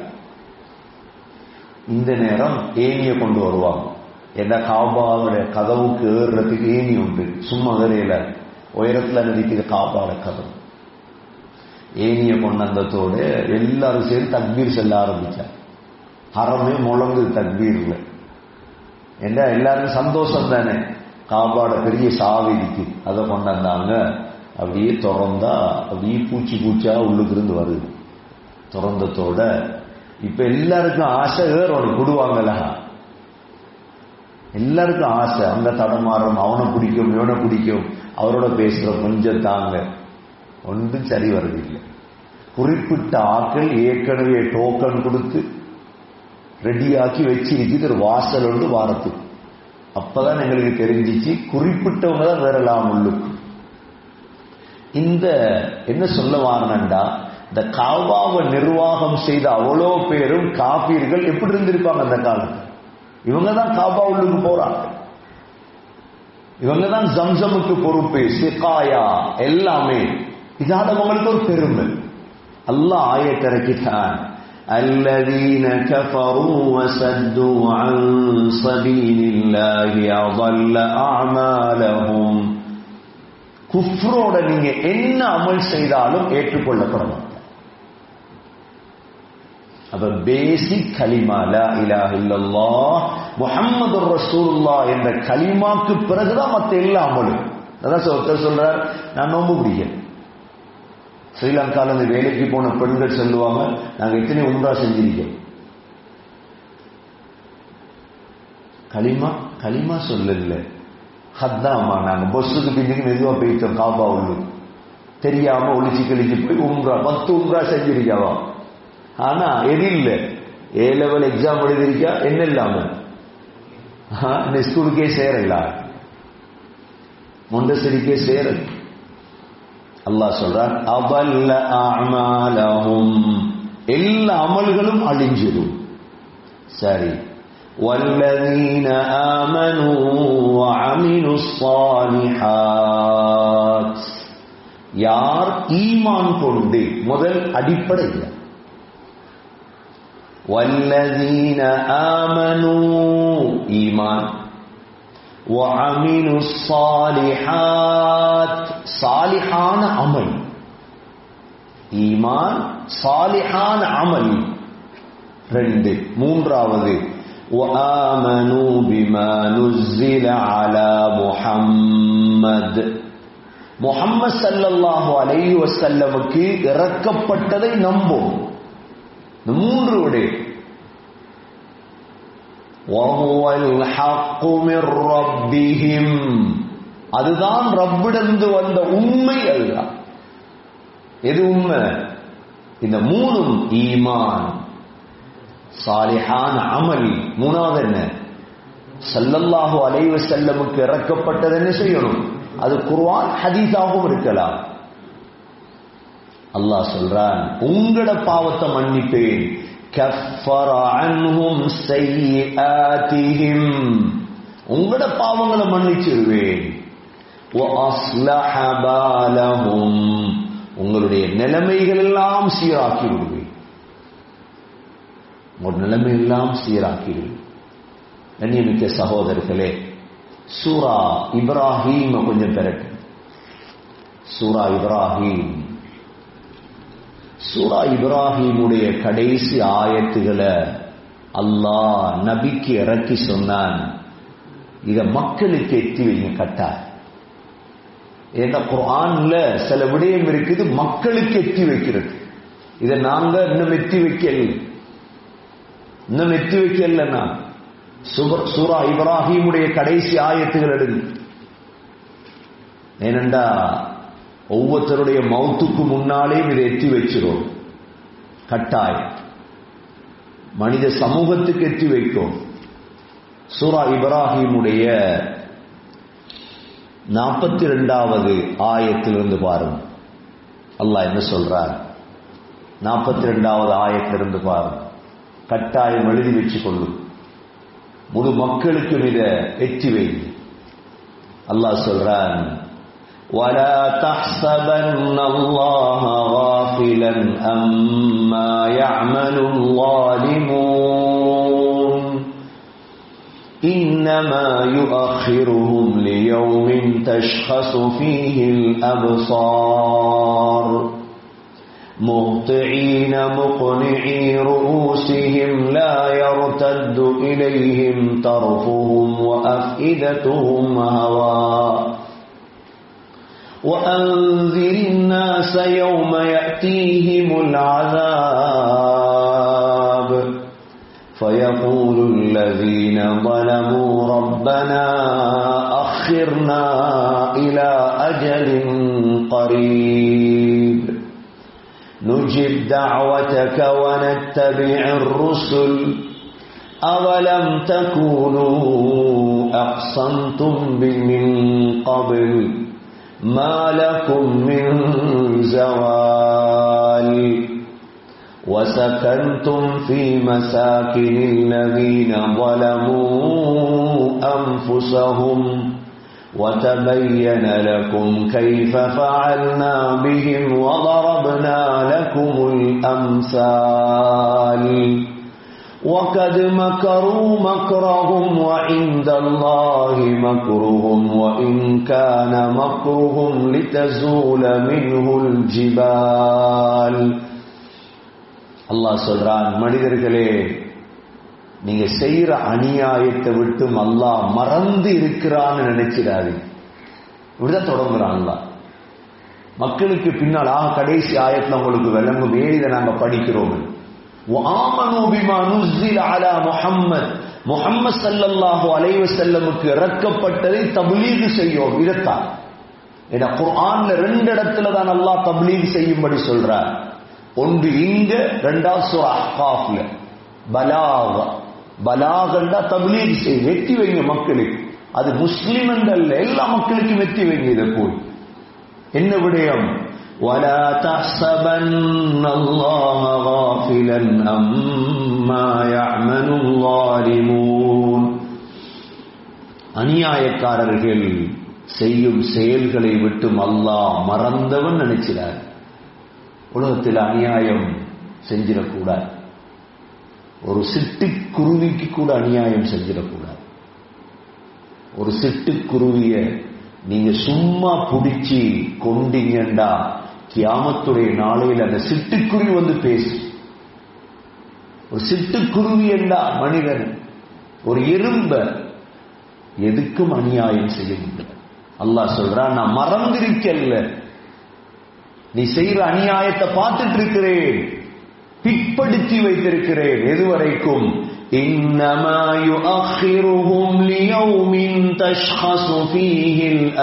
இந்த நேரம் ஏனிய கொண்டு வருவாங்க ஏன்னா காபாவுடைய கதவுக்கு ஏறுறதுக்கு ஏனி உண்டு சும்மா வேறையில உயரத்துல நினைக்கிற காபாட கதவு ஏனிய கொண்டந்தத்தோடு எல்லாரும் சேர்ந்து தக்பீர் செல்ல ஆரம்பிச்சாங்க ஹரமே முழங்கு தக்பீர்ல என்ன எல்லாரும் சந்தோஷம் தானே காபாட பெரிய சாவி இருக்கு அதை கொண்டாந்தாங்க அப்படியே திறந்தா அப்படியே பூச்சி பூச்சா உள்ளுக்கு இருந்து வருது திறந்தத்தோட இப்ப எல்லாருக்கும் ஆசை ஏறோடு கொடுவாங்கல்ல எல்லாருக்கும் ஆசை அங்க தடமாறும் அவனை பிடிக்கும் இவனை பிடிக்கும் அவரோட பேசுற கொஞ்சம் தாங்க ஒன்றும் சரி வருதில்லை குறிப்பிட்ட ஆட்கள் ஏற்கனவே டோக்கன் கொடுத்து ரெடியாக்கி வச்சிருக்குது ஒரு வாசல் ஒன்று வாரத்துக்கு அப்பதான் எங்களுக்கு தெரிஞ்சிச்சு குறிப்பிட்டவங்க தான் வேறலாம் உள்ளுக்கு இந்த என்ன சொல்ல வாரனண்டா இந்த காவாவை நிர்வாகம் செய்த அவ்வளோ பேரும் காபீர்கள் எப்படி இருந்திருப்பாங்க அந்த காலத்துல இவங்க தான் காபா உள்ளுக்கு போறாங்க இவங்க தான் ஜம்சமுக்கு பொறுப்பு சிகாயா எல்லாமே இதால அவங்களுக்கு ஒரு பெருமை அல்லாஹ் ஆயத்திறக்கிட்டான் الذين كفروا وسدوا عن سبيل الله أضل أعمالهم குஃப்ரோட நீங்க என்ன அமல் செய்தாலும் ஏற்றுக்கொள்ளப்பட மாட்டார் அப்ப பேசிக் கலிமா லா இலாஹ இல்லல்லாஹ் முஹம்மது ரசூலுல்லாஹ் என்ற கலிமாக்கு பிறகுதான் மத்த எல்லா அமலும் அதான் ஒருத்தர் சொல்றார் நான் நோம்பு பிடிக்கிறேன் ஸ்ரீலங்கால இருந்து வேலைக்கு போன பெண்கள் சொல்லுவாங்க நாங்க எத்தனை உம்ரா செஞ்சிருக்கோம் களிமா களிமா சொல்லல ஹத்தாமா நாங்க பஸ்ஸுக்கு பின்னுக்கு மெதுவா போயிட்டோம் காபா உள்ளு தெரியாம ஒளிச்சு கழிச்சு போய் உம்ரா பத்து உம்ரா செஞ்சிருக்காவா ஆனா எது இல்ல ஏ லெவல் எக்ஸாம் எழுதிருக்கா என்ன இல்லாம இந்த ஸ்கூலுக்கே சேரல முண்டசரிக்கே சேரல அல்லாஹ் சொல்றார் அவல்ல அமாலஹும் எல்லா அமல்களும் அழிஞ்சிடும் சரி والذين آمنوا وعملوا الصالحات யார் ஈமான் கொண்டு முதல் அடிப்படை والذين آمنوا ஈமான் وعملوا الصالحات சாலிஹான அமல் ஈமான் சாலிஹான அமல் ரெண்டு மூன்றாவது وآمنوا بما نزل على محمد முஹம்மது சல்லல்லாஹு அலைஹி வஸல்லமுக்கு இறக்கப்பட்டதை நம்பும் இந்த மூன்று விடை وهو الحق من ربهم அதுதான் ரப்பிடந்து வந்த உண்மை அதுதான் எது உண்மை இந்த மூணும் ஈமான் சாலிஹான அமல் மூணாவது என்ன சல்லல்லாஹு அலைவ செல்லமுக்கு இறக்கப்பட்டது என்ன செய்யணும் அது குர்வான் ஹதீஸாகவும் இருக்கலாம் அல்லாஹ் சொல்றான் உங்களோட பாவத்தை மன்னிப்பேன் كفر عنهم سيئاتهم உங்களோட பாவங்களை மன்னிச்சிருவேன் وأصلح بالهم உங்களுடைய நிலைமைகள் எல்லாம் சீராக்கி விடுவேன் உங்கள் நிலைமை எல்லாம் சீராக்கி விடுவேன் கண்ணியமிக்க சகோதரர்களே சூரா இப்ராஹீம் கொஞ்சம் பெறட்டு சூரா இப்ராஹீம் சூரா இப்ராஹிமுடைய கடைசி ஆயத்துகளை அல்லாஹ் நபிக்கு இறக்கி சொன்னான் இத மக்களுக்கு எத்தி வைங்க கட்டார் ஏன்னா குரான்ல சில விடயம் இருக்குது மக்களுக்கு எத்தி வைக்கிறது இதை நாங்க இன்னும் எத்தி வைக்கல இன்னும் எத்தி வைக்கலன்னா சூரா இப்ராஹிமுடைய கடைசி ஆயத்துகள் எடுது ஏனண்டா ஒவ்வொருத்தருடைய மௌத்துக்கு முன்னாலேயும் இதை எத்தி வச்சிரும் கட்டாயம் மனித சமூகத்துக்கு எத்தி வைக்கும் சூரா இப்ராஹிமுடைய நாற்பத்தி ரெண்டாவது ஆயத்திலிருந்து பாருங்க அல்லாஹ் என்ன சொல்றார் நாற்பத்தி ரெண்டாவது ஆயத்திலிருந்து பாருங்க கட்டாயம் எழுதி வச்சு கொள்ளும் முழு மக்களுக்கும் இதை எத்தி வைங்க அல்லாஹ் சொல்றான் ولا تحسبن الله غافلا أما يعمل الظالمون إنما يؤخرهم ليوم تشخص فيه الأبصار مهطعين مقنعي رؤوسهم لا يرتد إليهم طرفهم وأفئدتهم هواء وأنذر الناس يوم يأتيهم العذاب فيقول الذين ظلموا ربنا أخرنا إلى أجل قريب نجب دعوتك ونتبع الرسل أولم تكونوا أقسمتم من قبل ما لكم من زوال وسكنتم في مساكن الذين ظلموا أنفسهم وتبين لكم كيف فعلنا بهم وضربنا لكم الأمثال وقد مكروا مكرهم وعند الله مكرهم وإن كان مكرهم لتزول منه الجبال அல்லாஹ் சொல்றான் மனிதர்களே நீங்க செய்யற அநியாயத்தை விட்டு அல்லாஹ் மறந்து இருக்கிறான்னு நினைச்சிடாதீங்க இப்படிதான் தொடங்குறான் அல்லாஹ் மக்களுக்கு பின்னால் ஆக கடைசி ஆயத்துல உங்களுக்கு விளங்கும் ஏன் இதை நாங்க படிக்கிறோம் وآمنوا بما نزل على محمد முஹம்மது ஸல்லல்லாஹு அலைஹி வஸல்லமுக்கு இறக்கப்பட்டதை தப்லீக் செய்யும் இதத்தான் ஏன்னா குர்ஆன்ல ரெண்டு இடத்துல தான் அல்லாஹ் தப்லீக் செய்யும்படி சொல்றார் ஒன்று இங்க ரெண்டாவது சூரா அஹ்காஃப்ல பலாக பலாகண்டா தப்லீக் செய் வெற்றி வைங்க மக்களுக்கு அது முஸ்லிம் அல்ல எல்லா மக்களுக்கும் வெற்றி வைங்க இதை போய் என்ன விடயம் ولا تحسبن الله غافلا عما يعمل الظالمون அநியாயக்காரர்கள் செய்யும் செயல்களை விட்டும் அல்லாஹ் மறந்தவன் நினைக்கிறார் உலகத்தில் அநியாயம் செஞ்சிடக்கூடாது ஒரு சிட்டுக்குருவிக்கு கூட அநியாயம் செஞ்சிடக்கூடாது ஒரு சிட்டுக்குருவிய நீங்க சும்மா பிடிச்சி கொண்டீங்கண்டா கியாமத்துடைய நாளையில் அந்த சிட்டுக்குருவி வந்து பேசு ஒரு சிட்டுக்குருவி என்றா மனிதன் ஒரு எறும்ப எதுக்கும் அநியாயம் செய்ய முடியாது அல்லாஹ் சொல்றான் நான் மறந்திருக்கல்ல நீ செய்யற அநியாயத்தை பார்த்துட்டு இருக்கிறேன் பிற்படுத்தி வைத்திருக்கிறேன் எதுவரைக்கும் إنما يؤخرهم ليوم تشخص فيه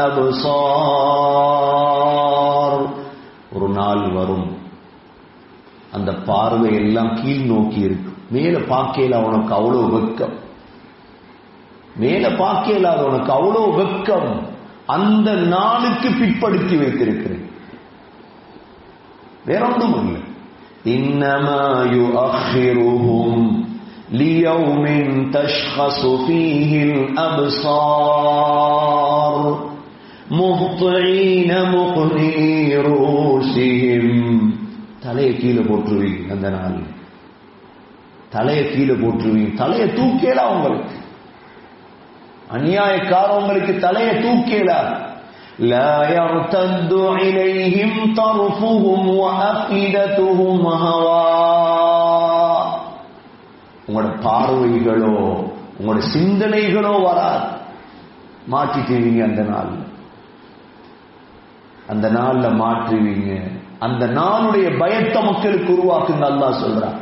الأبصار ஒரு நாள் வரும் அந்த பார்வை எல்லாம் கீழ் நோக்கி இருக்கு மேல பார்க்கையில அவனுக்கு அவ்வளவு வெக்கம் மேல பார்க்கையில அவனுக்கு அவ்வளவு வெக்கம் அந்த நாளுக்கு பிற்படுத்தி வைத்திருக்கிறேன் வேற ஒன்றும் இல்லை إنما يؤخرهم ليوم تشخص فيه الأبصار مهطعين مقنعي رؤوسهم தலையை கீழே போட்டுருவீங்க அந்த நாள் தலையை கீழே போட்டுருவீங்க தலையை தூக்கல அவங்களுக்கு அநியாயக்காரவங்களுக்கு தலையை தூக்கல لا يرتد إليهم طرفهم وأفئدتهم هواء உங்களோட பார்வைகளோ உங்களோட சிந்தனைகளோ வராது மாற்றிக்குவீங்க அந்த நாள் அந்த நாள்ல மாற்றுவீங்க அந்த நாளுடைய பயத்தை மக்களுக்கு உருவாக்குங்க அல்லாஹ் சொல்றான்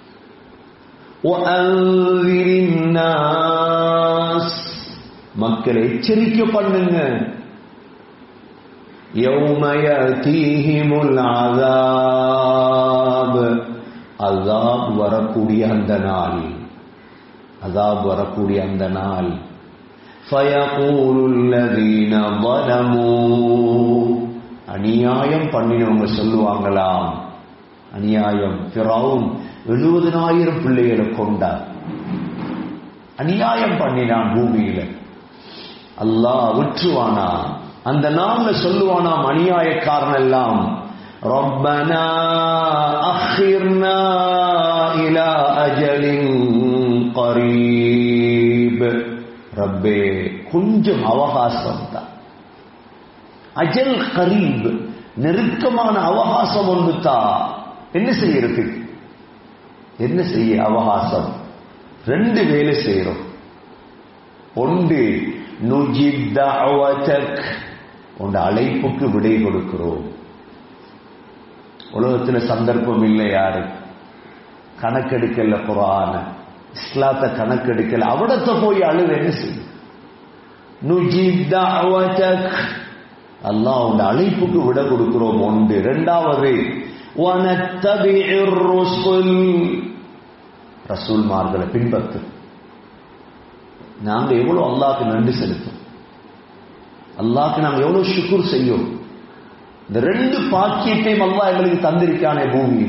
وأنذر الناس மக்களை எச்சரிக்கை பண்ணுங்க يوم يأتيهم العذاب அதாப் வரக்கூடிய அந்த நாள் அதாப் வரக்கூடிய அந்த நாள் فيقول الذين ظلموا அநியாயம் பண்ணினவங்க சொல்லுவாங்களாம் அநியாயம் ஃபிரௌன் எழுபதனாயிரம் பிள்ளைகளை கொண்டார் அநியாயம் பண்ணினான் பூமியில அல்லாஹ் விட்டுருவானா அந்த நாள்ல சொல்லுவானாம் அநியாயக்காரன் எல்லாம் ربنا أخرنا إلى أجل قريب ரப்பே கொஞ்சம் அவகாசம் தான் அஜல் கரீப் நெருக்கமான அவகாசம் ஒன்று தான் என்ன செய்யறது என்ன செய்ய அவகாசம் ரெண்டு வேலை செய்யறோம் ஒன்று நுஜித் தஅவதக் உண்ட அழைப்புக்கு விடை கொடுக்கிறோம் உலகத்துல சந்தர்ப்பம் இல்லை யாரு கணக்கெடுக்கல குரான இஸ்லாத்தை கணக்கெடுக்கல அவிடத்தை போய் அழுது என்ன செய்யும் நுஜித் தஅவதக் அல்லாஹ் உண்ட அழைப்புக்கு விட கொடுக்கிறோம் ஒன்று இரண்டாவது வனத்தபிஇர் ருசுல் ரசூல்மார்களை பின்பற்று நாங்க எவ்வளவு அல்லாஹ்க்கு நன்றி செலுத்தும் அல்லாஹ்க்கு நாங்க எவ்வளவு ஷுக்குர் செய்யும் இந்த ரெண்டு பாக்கியத்தையும் அல்லாஹ் எங்களுக்கு தந்திருக்கானே பூமியில்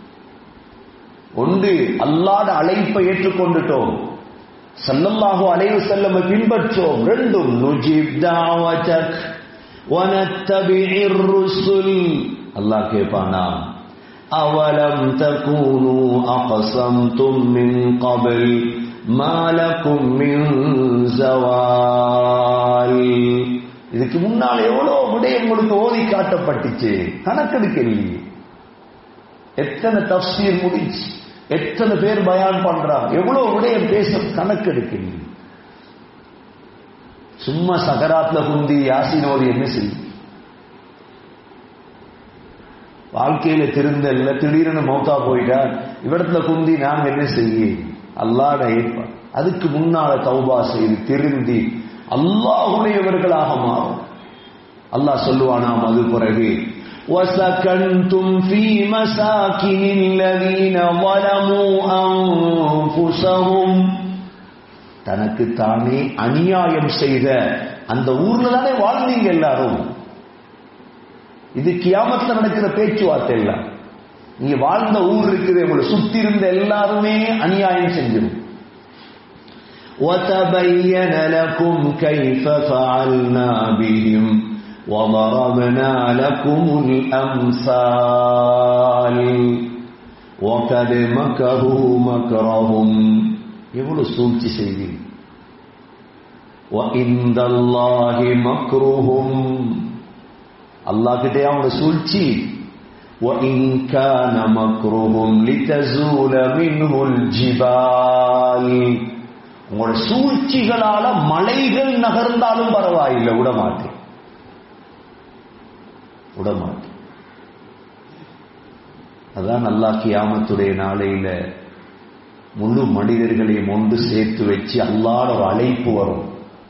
ஒன்று அல்லாட அழைப்பை ஏற்றுக்கொண்டுட்டோம் சல்லல்லாஹு அலைஹி வஸல்லம் பின்பற்றோம் ரெண்டும் நுஜிப் தாவதக் வனத்தபிஇர் ருசுல் அல்லாஹ் கேட்பானா அவலம் தகூனு அக்ஸம்தும் மின் கபில் ما لكم من زوال இதுக்கு முன்னால் எவ்வளவு விடயம் உங்களுக்கு ஓதி காட்டப்பட்டுச்சு கணக்கெடுக்கலையே எத்தனை தப்சீர் முடிச்சு எத்தனை பேர் பயான் பண்றாங்க எவ்வளவு விடயம் பேச கணக்கெடுக்கலையே சும்மா சகராத்ல குந்தி யாசினோதி என்ன செய்யும் வாழ்க்கையில திருந்தல்ல திடீர்னு மௌத்தா போயிட்டா இவ்விடத்துல குந்தி நாம் என்ன செய்ய அல்லாட ஏற்பா அதுக்கு முன்னால தௌபா செய்து திருந்தி அல்லாஹுடையவர்களாக மாறும் அல்லாஹ் சொல்லுவானாம் அது பிறகு وسكنتم في مساكن الذين ظلموا أنفسهم தனக்கு தானே அநியாயம் செய்த அந்த ஊர்ல தானே வாழ்ந்தீங்க எல்லாரும் இது கியாமத்துல நடக்கிற பேச்சுவார்த்தை எல்லாம் நீங்க வாழ்ந்த ஊர் இருக்குது உங்களை சுத்தி இருந்த எல்லாருமே அநியாயம் செஞ்சிடும் وتبين لكم كيف فعلنا بهم وضربنا لكم الأمثال وقد مكروا مكرهم எவ்வளவு சூழ்ச்சி செய்தீங்க وَإِنَّ اللَّهِ مَكْرُهُمْ அல்லாஹ் கிட்டே அவனோட சூழ்ச்சி وَإِن كَانَ مَكْرُهُمْ لِتَزُولَ مِنْهُ الْجِبَالِ உங்களோட சூழ்ச்சிகளால மலைகள் நகர்ந்தாலும் பரவாயில்லை விடமாட்டேன் விடமாட்டேன் அதான் அல்லாஹ் கியாமத்துடைய நாளையில முழு மனிதர்களையும் ஒன்று சேர்த்து வச்சு அல்லாட ஒரு அழைப்பு வரும்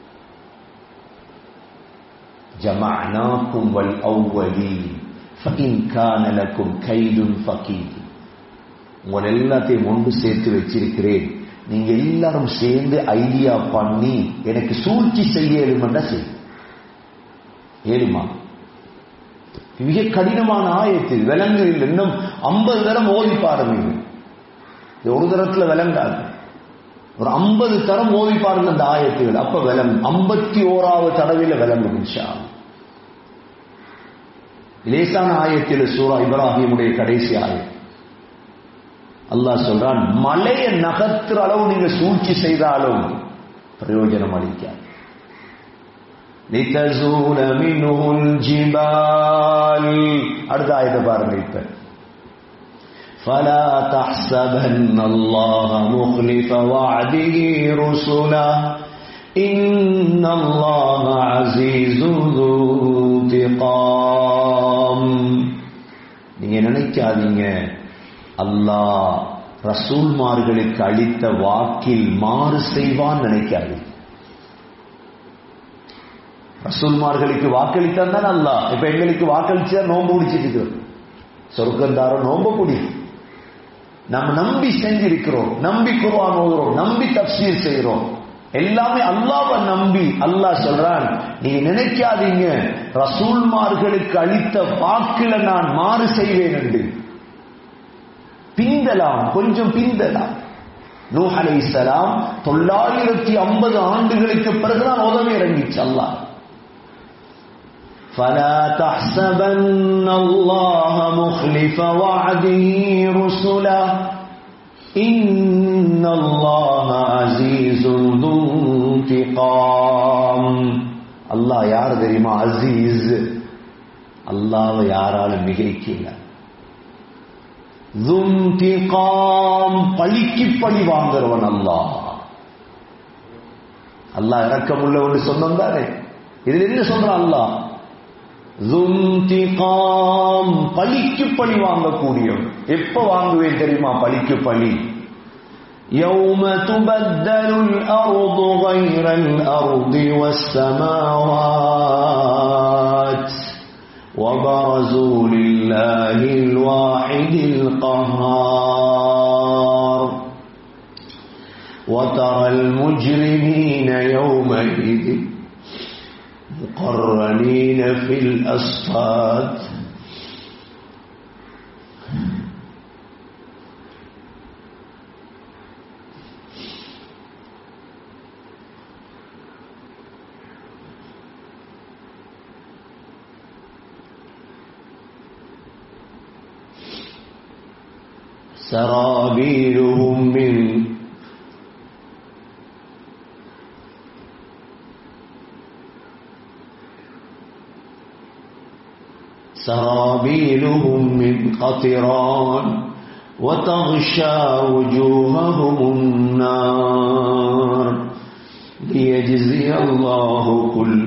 ஜமஅனாக்கும் வல் அவ்வலீன் ஃபஇன் கான லக்கும் கைதுன் ஃபகீத் உங்களை எல்லாத்தையும் ஒன்று சேர்த்து வச்சிருக்கிறேன் நீங்க எல்லாரும் சேர்ந்து ஐடியா பண்ணி எனக்கு சூழ்ச்சி செய்ய ஏழுமண்டா செய் ஏழுமா மிக கடினமான ஆயத்தில் விலங்கு இல்லை இன்னும் ஐம்பது தரம் ஓதி பாருங்க இது ஒரு தரத்துல விளங்காது ஒரு ஐம்பது தரம் ஓதி பாருங்க அந்த ஆயத்துகள் அப்ப விளங்கும் ஐம்பத்தி ஓராவது தடவையில விளங்கும் இன்ஷா லேசான ஆயத்தில் சூரா இப்ராஹிமுடைய கடைசி ஆயம் அல்லாஹ் சொல்றான் மலையை நகர்த்துற அளவு நீங்க சூழ்ச்சி செய்தாலும் பிரயோஜனம் அளிக்காது لتزول منه الجبال அடுத்த ஆயத்தை பாருங்க இப்ப فلا تحسبن الله مخلف وعده رسله إن الله عزيز ذو انتقام நீங்க நினைக்காதீங்க அல்லாஹ் ரசூல்மார்களுக்கு அளித்த வாக்கில் மாறு செய்வான் நினைக்காது ரசூல்மார்களுக்கு வாக்களித்தான் தான் அல்லா இப்ப எங்களுக்கு வாக்களிச்சா நோம்பு பிடிச்சிட்டு சொர்க்கந்தாரோ நோம்ப குடி நம்ம நம்பி செஞ்சிருக்கிறோம் நம்பி குர்ஆன் ஓதுறோம் நம்பி தப்சீர் செய்கிறோம் எல்லாமே அல்லாவை நம்பி அல்லாஹ் சொல்றான் நீங்க நினைக்காதீங்க ரசூல்மார்களுக்கு அளித்த வாக்குல நான் மாறு செய்வேன் என்று பிந்தலாம் கொஞ்சம் பிந்தலாம் நூஹ் அலைஹிஸ்ஸலாம் தொள்ளாயிரத்தி ஐம்பது ஆண்டுகளுக்கு பிறகுதான் உதவி இறங்கிச்சு அல்லாஹ் فلا تحسبن الله مخلف وعده رسله إن الله عزيز ذو انتقام الله யார் தெரியுமா அசீஸ் அல்லாஹ் யாராலும் மிகைக்கல துன்திகாம் பழிக்கு பழி வாங்குறவன் அல்லாஹ் அல்லாஹ் இறக்கமுள்ளவன் சொன்னோம் தானே இதுல என்ன சொல்றான் அல்லாஹ் துன்திகாம் பழிக்கு பழி வாங்கக்கூடியவன் எப்ப வாங்குவேன் தெரியுமா பழிக்கு பழி يوم تبدل الأرض غير الأرض والسماوات وبرزوا لله الواحد القهار وترى المجرمين يومئذ مقرنين في الأصفاد سرابيلهم من سرابيلهم من قطران وتغشى وجوههم النار ليجزي الله كل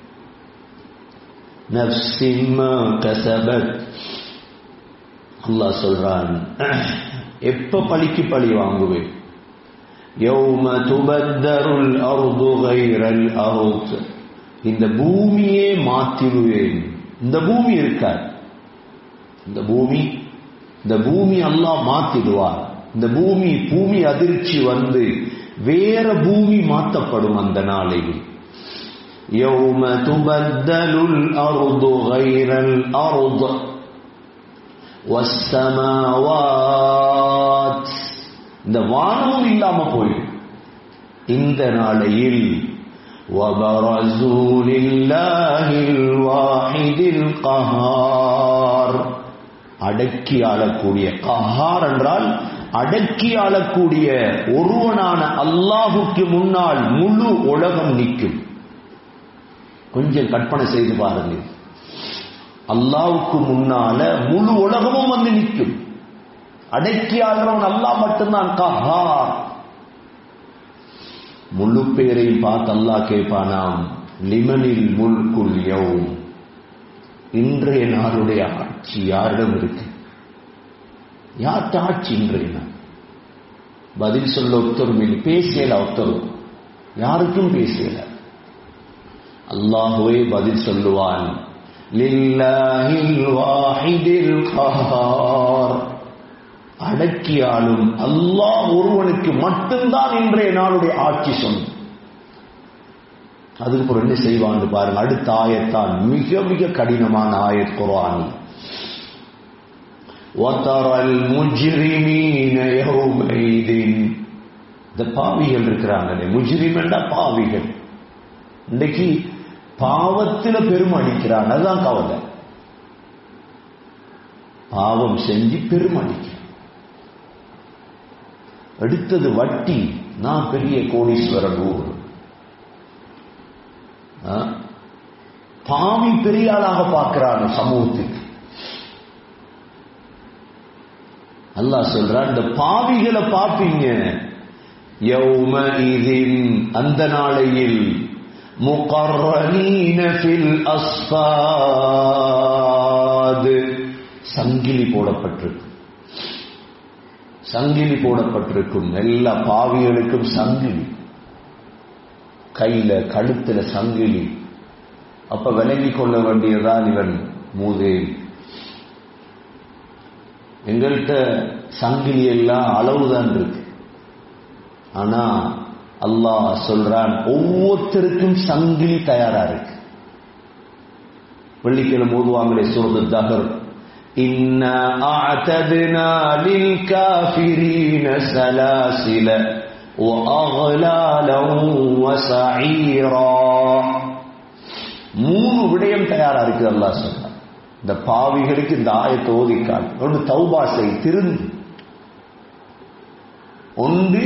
نفس ما كسبت அல்லாஹ் சொல்றான் எப்ப பழிக்கு பழி வாங்குவேன் யௌம துபத்தருள் அருது கைரல் அருத் இந்த பூமியே மாத்திடுவேன் இந்த பூமி இருக்கார் இந்த பூமி இந்த பூமி அல்லாஹ் மாத்திடுவார் இந்த பூமி பூமி அதிர்ச்சி வந்து வேற பூமி மாற்றப்படும் அந்த நாளில் يوم تبدل الأرض غير الأرض والسماوات இந்த வானமும் இல்லாம போயிடும் இந்த நாளையில் وبرزوا لله الواحد القهار அடக்கி ஆளக்கூடிய கஹார் என்றால் அடக்கி ஆளக்கூடிய ஒருவனான அல்லாஹுக்கு முன்னால் முழு உலகம் நிற்கும் கொஞ்சம் கற்பனை செய்து பாருங்கள் அல்லாவுக்கு முன்னால முழு உலகமும் வந்து நிற்கும் அடக்கி ஆகிறவன் அல்லாஹ் மட்டும்தான் கஹார் முழு பேரையும் பார்த்து அல்லாஹ் கேட்பானாம் லிமனில் முல்குல் யவும் இன்றைய நாளுடைய ஆட்சி யாரிடம் இருக்கு யார்கிட்ட ஆட்சி இன்றைய நாள் பதில் சொல்ல ஒருத்தரும் இல்லை பேசல ஒருத்தரும் யாருக்கும் பேசல அல்லாஹுவே பதில் சொல்லுவான் லில்லாஹில் வாஹிதில் கஹார் அடக்கியாலும் அல்லாஹ் ஒருவனுக்கு மட்டும்தான் இன்றைய நாளுடைய ஆட்சி சொன்ன அதுக்கப்புறம் என்ன செய்வான்னு பாருங்க அடுத்த ஆயத்தான் மிக மிக கடினமான ஆயத் குர்ஆனி وَتَرَى الْمُجْرِمِينَ يَوْمَئِذٍ இந்த பாவிகள் இருக்கிறாங்களே முஜ்ரிமெண்டா பாவிகள் இன்னைக்கு பாவத்துல பெருமை அடிக்கிறான் அதுதான் கவலை பாவம் செஞ்சு பெருமை அடிக்கிறான் அடுத்தது வட்டி நான் பெரிய கோடீஸ்வரன் ஊர் பாவி பெரிய ஆளாக பார்க்கிறான் சமூகத்துக்கு அல்லாஹ் சொல்றான் இந்த பாவிகளை பார்ப்பீங்க யௌமஇதின் அந்த நாளையில் முகர்ரனீன ஃபில் அஸ்பாத் சங்கிலி போடப்பட்டிருக்கு சங்கிலி போடப்பட்டிருக்கும் எல்லா பாவிகளுக்கும் சங்கிலி கையில கழுத்துல சங்கிலி அப்ப விலகி கொள்ள வேண்டியதான் இவன் மூதே எங்கள்கிட்ட சங்கிலி எல்லாம் அளவுதான் இருக்கு ஆனா அல்லாஹ் சொல்றான் ஒவ்வொருத்தருக்கும் சங்கிலி தயாரா இருக்கு வெள்ளிக்கிழமை ஓதுவாங்களே சூரத்து தகர் إنا أعتدنا للكافرين سلاسل وأغلالا وسعيرا மூணு விடயம் தயாரா இருக்கு அல்லாஹ் சொல்றான் இந்த பாவிகளுக்கு இந்த ஆயத்தை ஓதிக்கால் ஒன்று தௌபா செய் திருந்து ஒன்று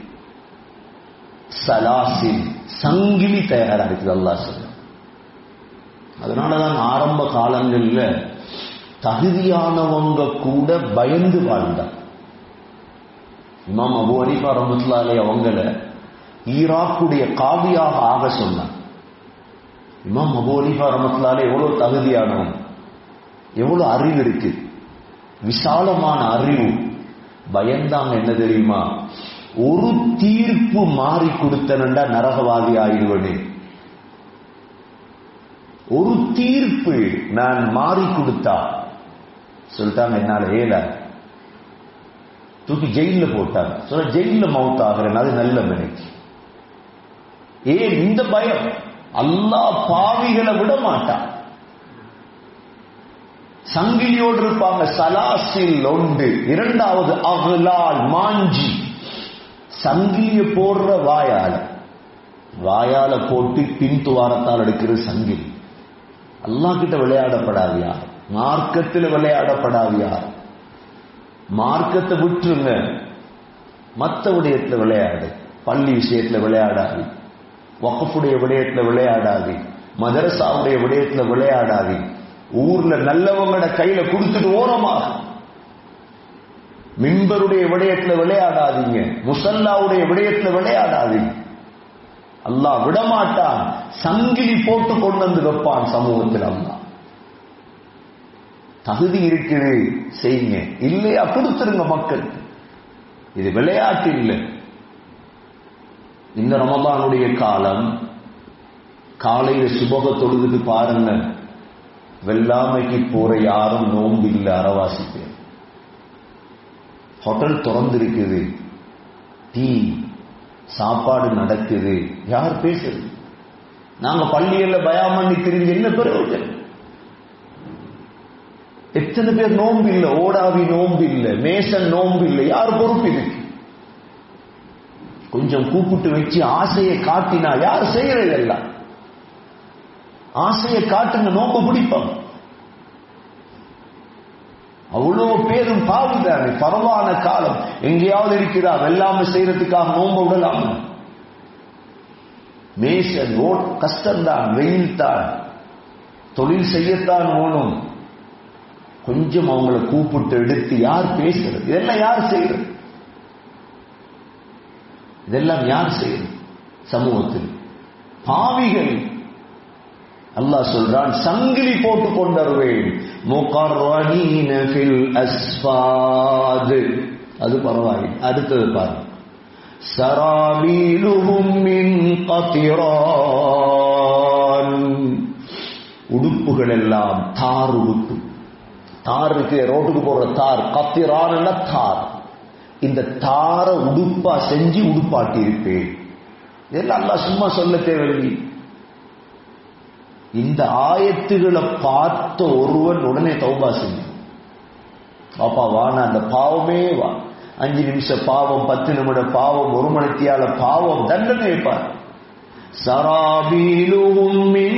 சலாசில் சங்கிலி தயாரா இருக்குது அல்லாஹ் சொல்றான் அதனாலதான் ஆரம்ப காலங்கள்ல தகுதியானவங்க கூட பயந்து வாழ்ந்தார் இமாம் அபு அனிஃபா ரமத்துல்லாலே அவங்கள ஈராக்குடைய காவியாக ஆக சொன்னார் இமாம் அபு அனிஃபா ரமத்துல்லாலே எவ்வளவு தகுதியானவங்க எவ்வளவு அறிவு இருக்கு விசாலமான அறிவு பயந்தாங்க என்ன தெரியுமா ஒரு தீர்ப்பு மாறி கொடுத்தனண்டா நரகவாதி ஆயிடுவனே ஒரு தீர்ப்பு நான் மாறி கொடுத்தா சொல்லிட்டாங்க என்னால ஏல தூக்கி ஜெயில போட்டாங்க சொல்ல ஜெயில மவுத் ஆகிறேன் அது நல்ல மனைக்கு ஏன் இந்த பயம் அல்லாஹ் பாவிகளை விட மாட்டான் சங்கிலியோடு இருப்பாங்க சலாசில் ஒன்று இரண்டாவது அகலால் மாஞ்சி சங்கிலிய போடுற வாயால வாயால போட்டு பின் துவாரத்தால் எடுக்கிற சங்கிலி அல்லா கிட்ட விளையாடப்படாது யார் மார்க்கத்தில் விளையாடப்படாது யார் மார்க்கத்தை விட்டுருங்க மற்ற விடயத்துல விளையாடு பள்ளி விஷயத்துல விளையாடாது வக்கஃபுடைய விடயத்துல விளையாடாது மதரசாவுடைய விடயத்துல விளையாடாது ஊர்ல நல்லவங்களோட கையில கொடுத்துட்டு ஓரமா மின்பருடைய விடயத்துல விளையாடாதீங்க முசல்லாவுடைய விடயத்துல விளையாடாதீங்க அல்லாஹ் விடமாட்டான் சங்கிலி போட்டு கொண்டு வந்து வைப்பான் சமூகத்தில் அல்லாஹ் தகுதி இருக்குது செய்யுங்க இல்லையா கொடுத்துருங்க மக்கள் இது விளையாட்டு இல்லை இந்த ரமதானுடைய காலம் காலையில சுபக தொழுதுட்டு பாருங்க வெள்ளாமைக்கு போற யாரும் நோன்பு இல்லை அறவாசி பேர் ஹோட்டல் திறந்திருக்குது டீ சாப்பாடு நடக்குது யார் பேசுறது நாங்க பள்ளிகள்ல பயம் பண்ணி திரிஞ்சு என்ன பிரயோஜனம் எத்தனை பேர் நோன்பு இல்லை ஓடாவி நோன்பு இல்லை மேசன் நோன்பு இல்லை யார் பொறுப்பு இதுக்கு கொஞ்சம் கூப்பிட்டு வச்சு ஆசையை காட்டினா யார் செய்யறது எல்லாம் ஆசையை காட்டுங்க நோன்பு பிடிப்பாங்க அவ்வளவு பேரும் பாவிதானே பரவான காலம் எங்கேயாவது இருக்கிறா வெள்ளாம செய்யறதுக்காக நோன்பு விடலாம் மேசன் ஓட் கஷ்டம்தான் வெயில் தான் தொழில் செய்யத்தான் ஓணும் கொஞ்சம் அவங்கள கூப்பிட்டு எடுத்து யார் பேசுறது இதெல்லாம் யார் செய்யறது இதெல்லாம் யார் செய்யறது சமூகத்தில் பாவிகள் அல்லாஹ் சொல்றான் சங்கிலி போட்டு கொண்டருவேன் முகர்வனீன ஃபில் அஸ்ஃபாத் அது பரவாயில்லை அடுத்தது பாருங்க சராபீலுஹும் மின் கதிரான் உடுப்புகள் எல்லாம் தார் உடுப்பு தார் இருக்கு ரோட்டுக்கு போடுற தார் கத்திரான் தார் இந்த தார உடுப்பா செஞ்சு உடுப்பாட்டி இருப்பேன் இதெல்லாம் அல்லா சும்மா சொல்ல தேவையில்லை இந்த ஆயத்துகளை பார்த்த ஒருவன் உடனே தௌபா செஞ்சான் பாப்பா வான அந்த பாவமே வா அஞ்சு நிமிஷம் பாவம் பத்து நிமிட பாவம் ஒரு மணித்தியால பாவம் தண்டனை வைப்பார் சராபீலும் மின்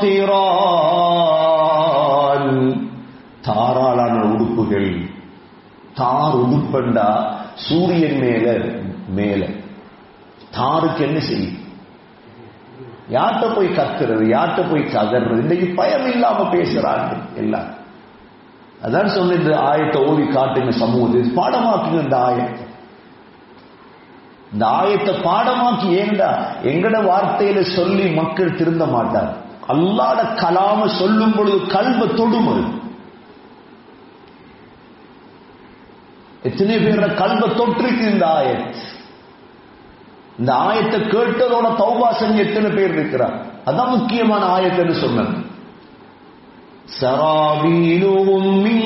கதிரான் தாராளான உடுப்புகள் தார் உடுப்பண்டா சூரியன் மேல மேல தாருக்கு என்ன செய்யும் யார்கிட்ட போய் கத்துறது யார்கிட்ட போய் கதறது இன்னைக்கு பயம் இல்லாம பேசுறாங்க எல்லாம் அதான் சொன்ன இந்த ஆயத்தை ஓடி காட்டுங்க சமூகத்தை இது பாடமாக்குங்க இந்த ஆயத்தை இந்த ஆயத்தை பாடமாக்கி ஏண்டா எங்கட வார்த்தையில சொல்லி மக்கள் திருந்த மாட்டார் அல்லாட கலாம சொல்லும் பொழுது கல்வ தொடுமல் எத்தனை பேர கல்வ தொற்றுக்கு இந்த ஆயத் இந்த ஆயத்தை கேட்டதோட தௌபா செஞ்சு எத்தனை பேர் இருக்கிறார் அதான் முக்கியமான ஆயத்துன்னு சொன்னது سرابيلهم من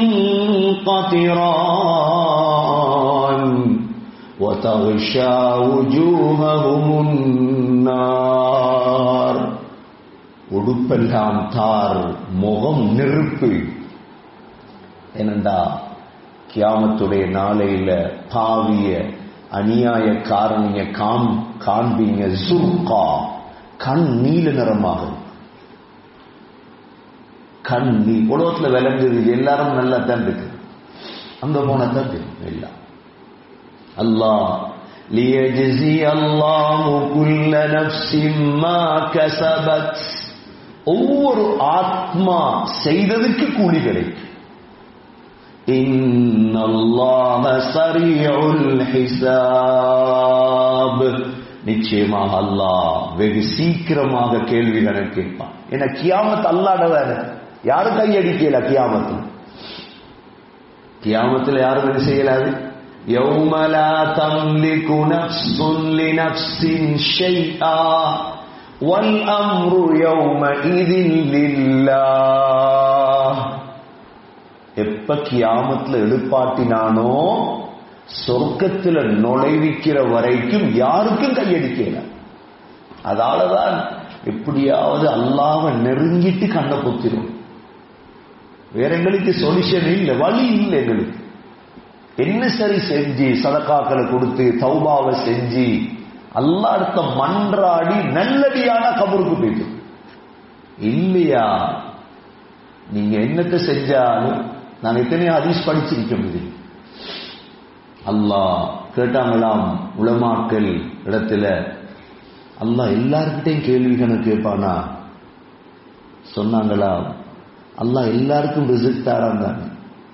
قطران وتغشى وجوههم النار உடுப்பெல்லாம் தார் முகம் நெருப்பு ஏனண்டா கியாமத்துடைய நாளையில பாவிய அநியாய காரணிய காம் காண்பீங்க சுர்கா கண் நீல நிறமாக இருக்கும் கண் நீ உலகத்துல விளங்குது எல்லாரும் நல்லா தான் இருக்கு அங்க போனா தான் தெரியும் எல்லாம் அல்லாஹ் ليجزي الله كل نفس ما كسبت ஒவ்வொரு ஆத்மா செய்ததுக்கு கூலி கிடைக்கும் إن الله سريع الحساب நிச்சயமாக அல்லாஹ் வெகு சீக்கிரமாக கேள்விகளை கேட்பான் ஏன்னா கியாமத் அல்லாட வேற யாரும் கையடிக்கல கியாமத்தில் கியாமத்தில் யாரும் என்ன செய்யலாது يوم لا تملك نفس لنفس شيئا والأمر يومئذ لله எப்ப கியாமத்துல எழுப்பாட்டினானோ சொர்க்கத்துல நுழைவிக்கிற வரைக்கும் யாருக்கும் கையடிக்கல அதாலதான் எப்படியாவது அல்லாம நெருங்கிட்டு கண்ணை பொத்திரும் வேற எங்களுக்கு சொல்யூஷன் இல்லை வழி இல்லை எங்களுக்கு என்ன சரி செஞ்சு சதக்காக்களை கொடுத்து தௌபாவை செஞ்சு அல்லா அடுத்த மன்றாடி நல்லடியான கபருக்கு போயிட்டு இல்லையா நீங்க என்னத்தை செஞ்சாலும் நான் எத்தனையோ அதிஸ் படிச்சிருக்க முடியும் அல்லாஹ் கேட்டாங்களாம் உளமாக்கல் இடத்துல அல்லாஹ் எல்லார்கிட்டையும் கேள்வி கணக்கு கேட்பானா சொன்னாங்களா அல்லாஹ் எல்லாருக்கும் ரிசிக் தாரான் தானே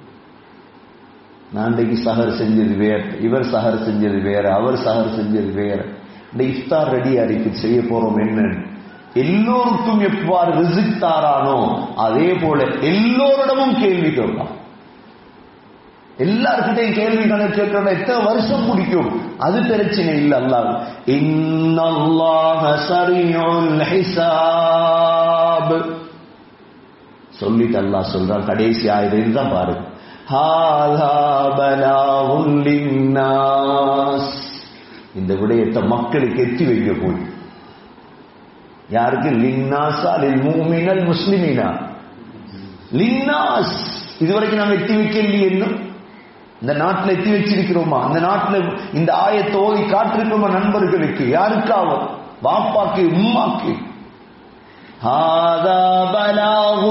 நான் இன்றைக்கு சஹர் செஞ்சது வேற இவர் சஹர் செஞ்சது வேற அவர் சஹர் செஞ்சது வேற இந்த இஃப்தார் ரெடி அடிக்கு செய்ய போறோம் என்னன்னு எல்லோருக்கும் எவ்வாறு ரிசிக் தாரானோ அதே போல எல்லோரிடமும் கேள்வி கேட்பான் எல்லார்கிட்டையும் கேள்வி கணக்கு கேட்கணும் எத்தனை வருஷம் பிடிக்கும் அது பிரச்சனை இல்லை அல்லாஹ் இன்னல்லாஹ சரியுல் ஹிசாப் சொல்லிட்டு அல்லாஹ் சொல்றான் கடைசி ஆயுதம் தான் பாருங்க ஹாதா பலாவுல் லின்னாஸ் இந்த விடயத்தை மக்களுக்கு எத்தி வைக்க போய் யாருக்கு லின்னாஸா லில் மூமினல் முஸ்லிமினா லின்னாஸ் இதுவரைக்கும் நாங்க எத்தி வைக்கலையே இன்னும் இந்த நாட்டில் எத்தி வச்சிருக்கிறோமா அந்த நாட்டில் இந்த ஆயத்தை ஓதி காட்டிருக்கிறோமா நண்பர்களுக்கு யாருக்காவும் பாப்பாக்கு உம்மாக்கு هذا بلاغ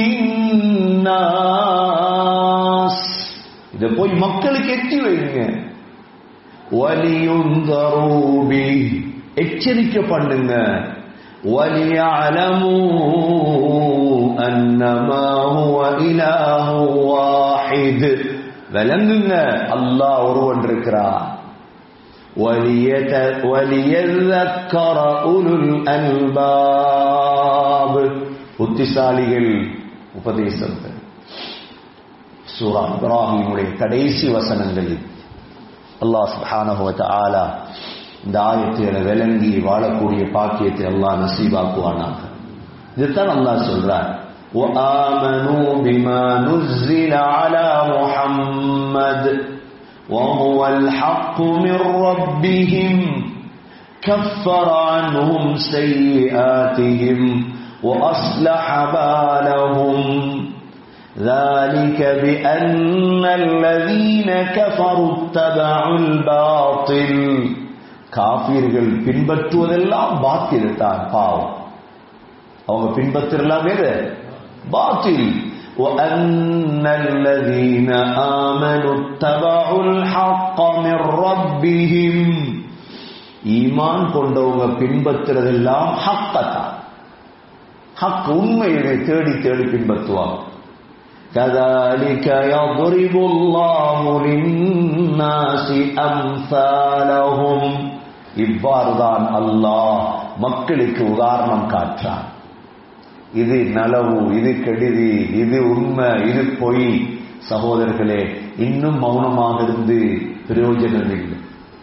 للناس இத போய் மக்களுக்கு எத்தி வைங்க وَلِيُنْذَرُوا بِهِ எச்சரிக்கை பண்ணுங்க وَلِيَعْلَمُوا أَنَّمَا هُوَ إِلَهٌ وَاحِدٌ விளங்குங்க அல்லாஹ் ஒருவன் இருக்கிறார் وَلِيَتَ- وَلِيَذَّكَّرَ أُولُو الْأَلْبَابِ புத்திசாலிகள் உபதேசம் பெறும். சூரா இப்ராஹிமுடைய கடைசி வசனங்களில் அல்லாஹ் சுப்ஹானஹு வ தஆலா இந்த ஆயத்தில விளங்கி வாழக்கூடிய பாக்கியத்தை அல்லாஹ் நசீபாக்குவானாக இதுதான் அல்லாஹ் சொல்றார் وآمنوا بما نزل على محمد وهو الحق من ربهم كفر عنهم سيئاتهم وأصلح بالهم ذلك بأن الذين كفروا اتبعوا الباطل காபீர்கள் பின்பற்றுவதெல்லாம் பாத்தில் தான் பாவம் அவங்க பின்பற்றலாம் எது பாத்தில் وأن الذين آمنوا اتبعوا الحق من ربهم ஈமான் கொண்டவங்க பின்பற்றுறதெல்லாம் ஹக்கத்தான் ஹக் உண்மையை தேடி தேடி பின்பற்றுவாங்க كذلك يضرب الله للناس أمثالهم இவ்வாறுதான் அல்லாஹ் மக்களுக்கு உதாரணம் காற்றான் இது நலவு இது கெடுதி இது உண்மை இது பொய் சகோதரர்களே இன்னும் மௌனமாக இருந்து பிரயோஜனம் இல்லை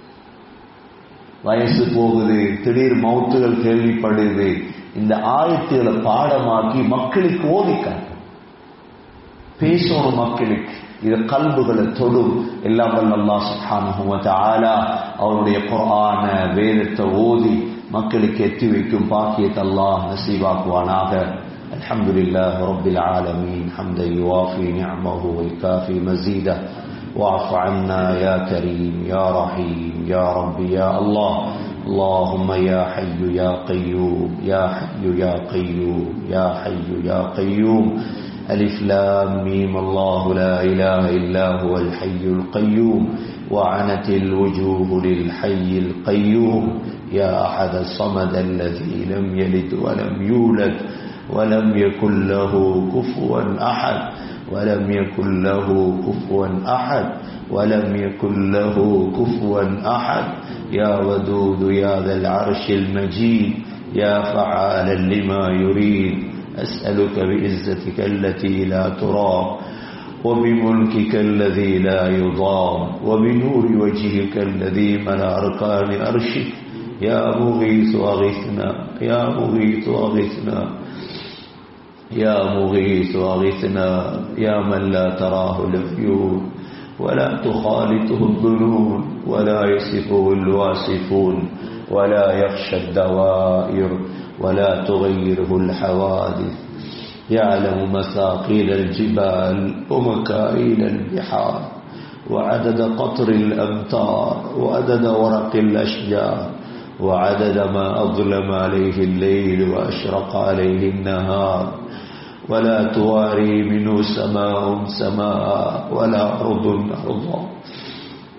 வயசு போகுது திடீர் மௌத்துகள் கேள்விப்படுது இந்த ஆயத்துகளை பாடமாக்கி மக்களுக்கு ஓதி காட்டும் பேசணும் மக்களுக்கு இது கல்புகளை தொடும் எல்லாம் வல்ல அல்லாஹ் சுப்ஹானஹு வ தஆலா அவருடைய குர்ஆன வேதத்தை ஓதி மக்களுக்கு எத்தி வைக்கும் பாக்கியத்தை அல்லாஹ் நசீபாக்குவானாக الحمد لله رب العالمين حمدا يوافي نعمه ويكافي مزيده واعف عنا يا كريم يا رحيم يا رب يا الله اللهم يا حي يا قيوم يا حي يا قيوم يا حي يا قيوم ألف لام ميم الله لا إله إلا هو الحي القيوم وعنت الوجوه للحي القيوم يا أحد الصمد الذي لم يلد ولم يولد ولم يكن له كفوا أحد ولم يكن له كفوا أحد ولم يكن له كفوا أحد يا ودود يا ذا العرش المجيد يا فعالا لما يريد أسألك بعزتك التي لا ترام وبملكك الذي لا يضام وبنور وجهك الذي ملا أركان أرشك يا مغيث أغثنا يا مغيث أغثنا يا مغيث أغثنا يا من لا تراه العيون ولا تخالطه الظنون ولا يصفه الواصفون ولا يخشى الدوائر ولا تغيره الحوادث يعلم مثاقيل الجبال ومكائن البحار وعدد قطر الأمطار وعدد ورق الأشجار وعدد ما أظلم عليه الليل وأشرق عليه النهار ولا تواري منه سماء سماء ولا أرض أرضا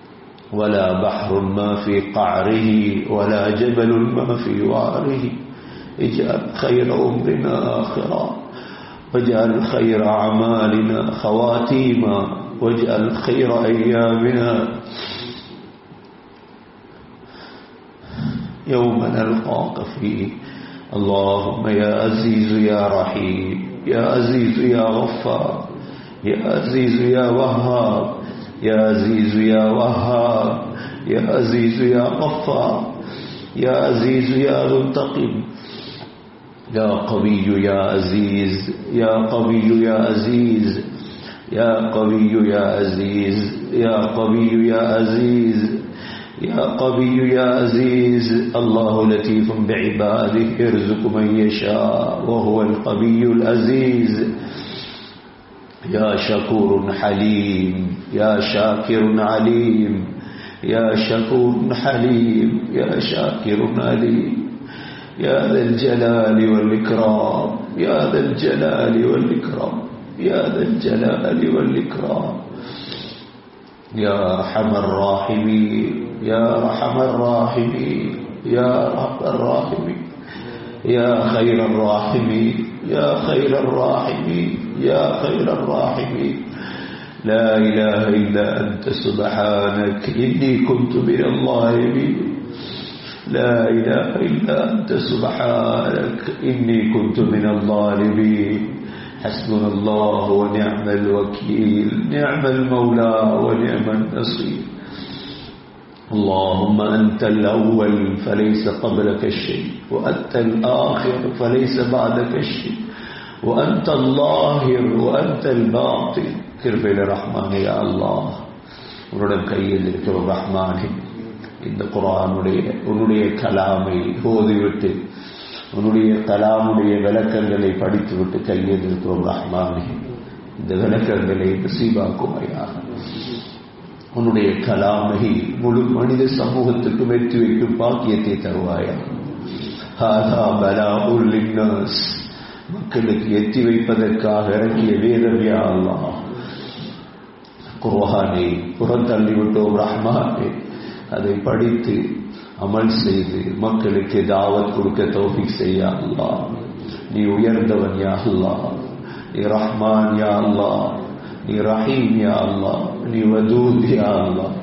ولا بحر ما في قعره ولا جبل ما في واره اجعل خير أمرنا آخرا واجعل خير أعمالنا خواتيما واجعل خير أيامنا يوم نلقاك فيه اللهم يا عزيز يا رحيم يا عزيز يا غفار يا عزيز يا وهاب يا عزيز يا وهاب يا عزيز يا غفار يا عزيز يا منتقم يا قوي يا عزيز يا قوي يا عزيز يا قوي يا عزيز يا قوي يا عزيز يا قوي يا عزيز الله لطيف بعباده يرزق من يشاء وهو القوي العزيز يا شكور حليم يا شاكر عليم يا شكور حليم يا شاكر عليم يا ذا الجلال والإكرام يا ذا الجلال والإكرام يا ذا الجلال والإكرام يا أرحم الراحمين يا أرحم الراحمين يا أرحم الراحمين يا خير الراحمين يا خير الراحمين يا خير الراحمين لا إله إلا أنت سبحانك إني كنت من الظالمين لا إله إلا أنت سبحانك إني كنت من الظالمين حسبنا الله ونعم الوكيل نعم المولى ونعم النصير اللهم أنت الأول فليس قبلك الشيء وأنت الآخر فليس بعدك الشيء وأنت الظاهر وأنت الباطن கிருபையில ரஹ்மானே யா அல்லாஹ் உன்னுடன் கையில் இருக்கிற ரஹ்மானே இந்த குரானுடைய உன்னுடைய கலாமை ஓதிவிட்டு உன்னுடைய கலாமுடைய விளக்கங்களை படித்துவிட்டு கையில் இருக்கிறோம் ரஹ்மானே இந்த விளக்கங்களை நசீபாக்குமையாக உன்னுடைய கலாமை முழு மனித சமூகத்துக்கு வெற்றி வைக்கும் பாக்கியத்தை தருவாயா ஹாதா பலாஉல் லின்னாஸ் மக்களுக்கு எத்தி வைப்பதற்காக இறங்கிய வேதம் யா அல்லாஹ் குர்ஆனை புறந்தள்ளி விட்டோம் ரஹ்மானே அதை படித்து அமல் செய்து மக்களுக்கு தாவத் கொடுக்க தௌஃபிக் செய்ய அல்லாஹ் நீ உயர்ந்தவன் யா அல்லாஹ் நீ ரஹ்மான் யா அல்லாஹ் நீ ரஹீம் யா அல்லாஹ் நீ வதூத் யா அல்லாஹ்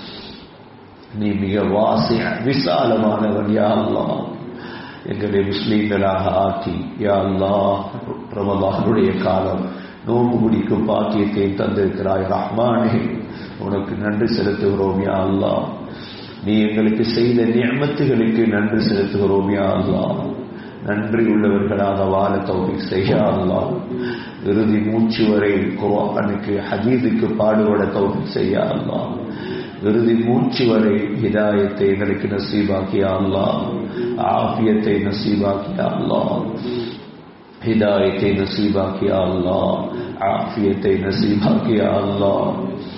நீ மிக வாசி விசாலமானவன் யா அல்லாஹ் எங்களை முஸ்லீம்களாக ஆக்கி யா அல்லாஹ் ரமலானுடைய காலம் நோம்பு பிடிக்கும் பாக்கியத்தை தந்திருக்கிறாய் ரஹ்மானே உனக்கு நன்றி செலுத்துகிறோம் யா அல்லாஹ் நீ எங்களுக்கு செய்த நியமத்துகளுக்கு நன்றி செலுத்துகிறோம் யா அல்லாஹ் நன்றி உள்ளவர்களாக வாழ தௌபிக் செய்ய அல்லாஹ் இறுதி மூச்சு வரை குர்ஆனுக்கு ஹதீதுக்கு பாடுபட தௌபிக் செய்ய அல்லாஹ் இறுதி மூச்சு வரை ஹிதாயத்தை எங்களுக்கு நசீபாக்கியா அல்லாஹ் ஆஃபியத்தை நசீபாக்கியா அல்லாஹ் ஹிதாயத்தை நசீபாக்கியா அல்லாஹ் ஆஃபியத்தை நசீபாக்கியா அல்லாஹ்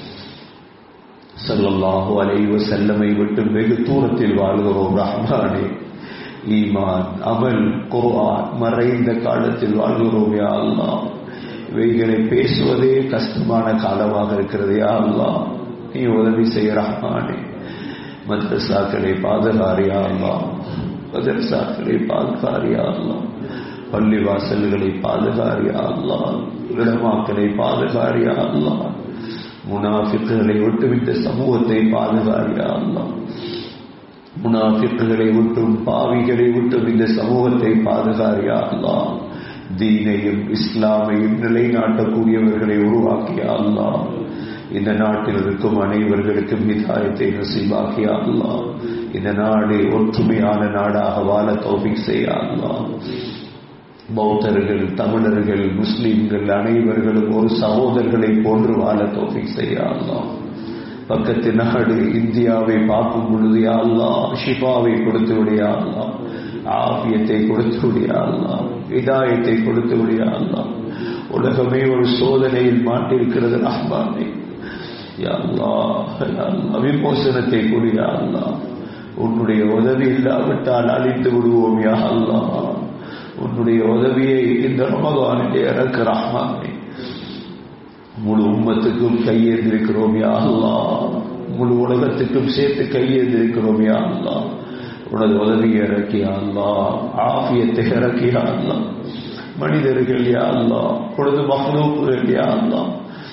சல்லல்லாஹு அலைஹி வஸல்லமை விட்டு வெகு தூரத்தில் வாழ்கிறோம் ரஹ்மானே ஈமான் அமல் குர்ஆன் மறைந்த காலத்தில் வாழ்கிறோம் யா அல்லாஹ் இவைகளை பேசுவதே கஷ்டமான காலமாக இருக்கிறது யா அல்லாஹ் நீ உதவி செய்ய ரஹ்மானே மദ്രസാக்களை பாதுகாரியா அல்லாஹ் மதரசாக்களை பாதுகாரியா அல்லாஹ் பள்ளி வாசல்களை பாதுகாரியா அல்லாஹ் இடமாக்களை பாதுகாரியா அல்லாஹ் முனாஃபிக்குகளை விட்டுவிட்ட சமூகத்தை பாதுகாரியா அல்லாஹ் முனாஃபிக்குகளை விட்டும் பாவிகளை விட்டும் இந்த சமூகத்தை பாதுகாரியா அல்லாஹ் தீனையும் இஸ்லாமையும் நிலைநாட்டக்கூடியவர்களை உருவாக்கிய அல்லாஹ் இந்த நாட்டில் இருக்கும் அனைவர்களுக்கும் ஹிதாயத்தை நசீபாக்கிய அல்லாஹ் இந்த நாடு ஒற்றுமையான நாடாக வாழ தௌபிக் செய்ய அல்லாஹ் பௌத்தர்கள் தமிழர்கள் முஸ்லிம்கள் அனைவர்களும் ஒரு சகோதரர்களை போன்று வாழ தௌபிக் செய்ய அல்லாஹ் பக்கத்து நாடு இந்தியாவை பார்க்கும் பொழுது யா அல்லாஹ் ஷிஃபாவை கொடுத்து விடியா அல்லாஹ் ஆபியத்தை கொடுத்து விடியா அல்லாஹ் இதாயத்தை கொடுத்து விடியா அல்லாஹ் உலகமே ஒரு சோதனையில் மாட்டிருக்கிறது ரஹ்மானே யா அல்லாஹ் யா அல்லாஹ் விமோசனத்தை கொடியா அல்லாஹ் உன்னுடைய உதவி இல்லாவிட்டால் அழித்து விடுவோம் யா அல்லாஹ் உன்னுடைய உதவியை இந்த ரமதானிலே இறக்கு ரஹ்மானே முழு உம்மத்துக்கும் கையேந்திருக்கிறோம் யா அல்லாஹ் முழு உலகத்துக்கும் சேர்த்து கையெழுந்திருக்கிறோம் யா அல்லா உனது உதவியை இறக்கியா அல்லா ஆபியத்தை இறக்கியா அல்லா மனிதர்கள் யா அல்லா உனது மகளூப்புகள் யா அல்லா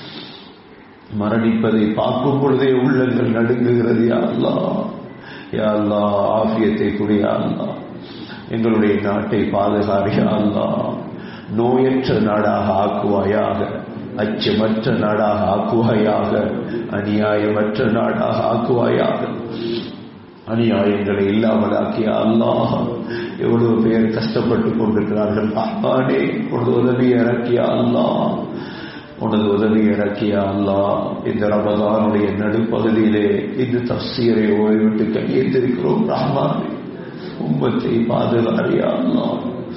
மரணிப்பதை பார்க்கும் பொழுதே உள்ளங்கள் நடுங்குகிறது யா அல்லா யா அல்லா ஆபியத்தை குடியா அல்லா எங்களுடைய நாட்டை பாதுகாரியா அல்லா நோயற்ற நாடாக ஆக்குவாயாக அச்சமற்ற நாடாக ஆக்குவாயாக அநியாயமற்ற நாடாக ஆக்குவாயாக அநியாயங்களை இல்லாமலாக்கிய அல்லாஹ் எவ்வளவு பேர் கஷ்டப்பட்டு கொண்டிருக்கிறார்கள் அப்பானே உனது உதவி இறக்கிய அல்லாஹ் உனது உதவி இறக்கிய அல்லாஹ் இந்த ரமதானுடைய நடுப்பகுதியிலே இந்த தப்சீரை ஓய்விட்டு கையெழுத்திருக்கிறோம் ரஹ்மான் உம்மத்தை பாதுகாரியா அல்லாஹ்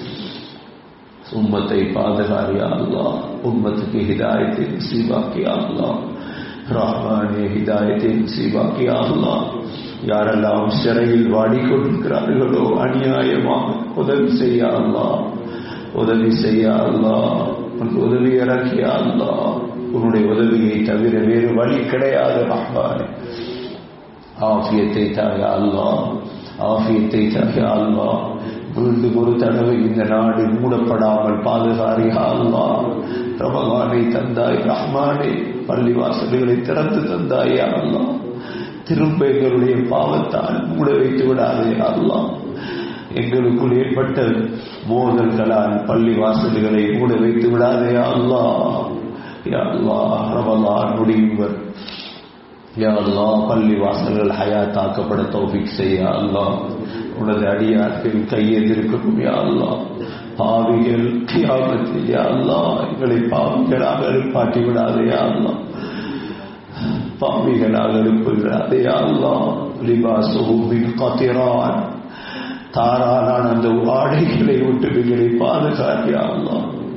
உம்மத்தை பாதுகாரியா அல்லாஹ் உம்மத்துக்கு ஹிதாயத்தை நசீபாக்கியா அல்லாஹ் ரஹ்மானே ஹிதாயத்தை நசீபாக்கியா அல்லாஹ் யாரெல்லாம் சிறையில் வாடிக்கொண்டிருக்கிறார்களோ அநியாயமாக உதவி செய்ய அல்லா உதவி செய்ய அல்லா உனக்கு உதவி இறக்கிய அல்லா உன்னுடைய உதவியை தவிர வேறு வழி கிடையாது ரஹ்மானே ஆஃபியத்தை தாய அல்லா ஆஃபியத்தை தாய அல்லா மீண்டும் ஒரு தடவை இந்த நாடு மூடப்படாமல் பாதுகாரியா அல்லா ரமகானை தந்தாய் ரஹ்மானே பள்ளிவாசல்களை திறந்து தந்தாயா அல்லா திரும்ப எங்களுடைய பாவத்தால் மூட வைத்து விடாதே அல்லா எங்களுக்குள் ஏற்பட்ட மோதல்களால் பள்ளி வாசல்களை மூட வைத்து விடாதே அல்லா யா அல்லா ரமலான் முடியுவர் யா அல்லா பள்ளி வாசல்கள் ஹயாத்தாக்கப்பட தௌபிக் செய்ய அல்லா உனது அடியார்கள் கையெதிர்க்கும் யா அல்லா பாவிகள் கியாமத்தில் யா அல்லா எங்களை பாவிகளாக எழுப்பாட்டி விடாதே யா அல்லா பாவிகளாக எழுப்புகிறாரே அல்லா லிபாசுபின் கத்திரான் தாராளான அந்த ஆடைகளை விட்டு எங்களை பாதுகாரியா அல்லா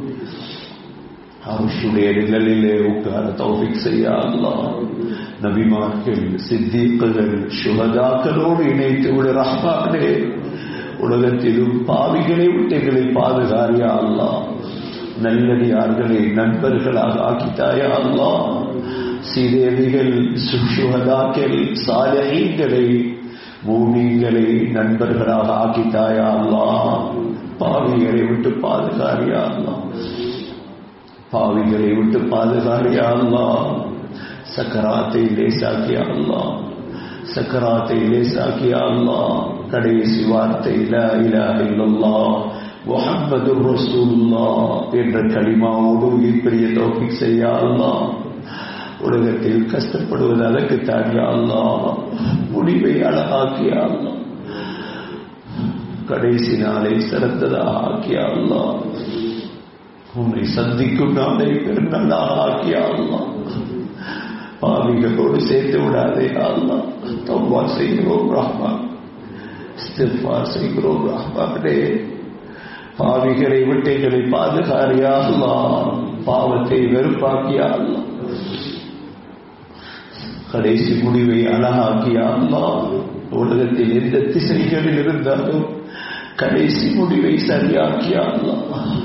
அருஷுடைய நிழலிலே உட்கார தௌபிக் செய்ய அல்லா நபிமார்கள் சித்திக்குகள் சுகதாக்களோடு இணைத்து விட ரஹ்மானே உலகத்திலும் பாவிகளை விட்டு எங்களை பாதுகாரியா அல்லா நல்லடியார்களை நண்பர்களாக ஆக்கித்தாயா அல்லா சீதேவிகள் சுஷுகதாக்கள் சாலைகளை பூமிகளை நண்பர்களாக ஆக்கித்தாயா அல்லா பாவிகளை விட்டு பாதுகாரியா அல்லா பாவிகளை விட்டு பாதுகாரியா அல்லா சக்கராத்தை லேசாக்கியா அல்லா சக்கராத்தை லேசாக்கியா அல்லா கடைசி வார்த்தை லா இலாஹ இல்லல்லாஹ் முஹம்மது ரசூலுல்லா என்ற களிமாவோடு உயிர்பெரிய தௌஃபிக் செய்ய அல்லாஹ் உலகத்தில் கஷ்டப்படுவது அதற்கு தாங்கிய அல்லா முடிவை அழகாக்கிய அல்லா கடைசி நாளை சிறந்ததாக ஆக்கிய அல்லா உன்னை சந்திக்கும் நாளை பெருநல்லாக ஆக்கிய அல்லா பாவிகளோடு சேர்த்து விடாதே அல்லா தவ்வா செய்கிறோம் ரஹ்மான் இஸ்திஃபார் செய்கிறோம் ரஹ்மானே பாவிகளை விட்டு எங்களை பாதுகாரியா அல்லா பாவத்தை வெறுப்பாக்கியா அல்லா கடைசி முடிவை அழகாக்கிய அல்லா உலகத்தில் எந்த திசைகளில் இருந்தாலும் கடைசி முடிவை சரியாக்கிய அல்லா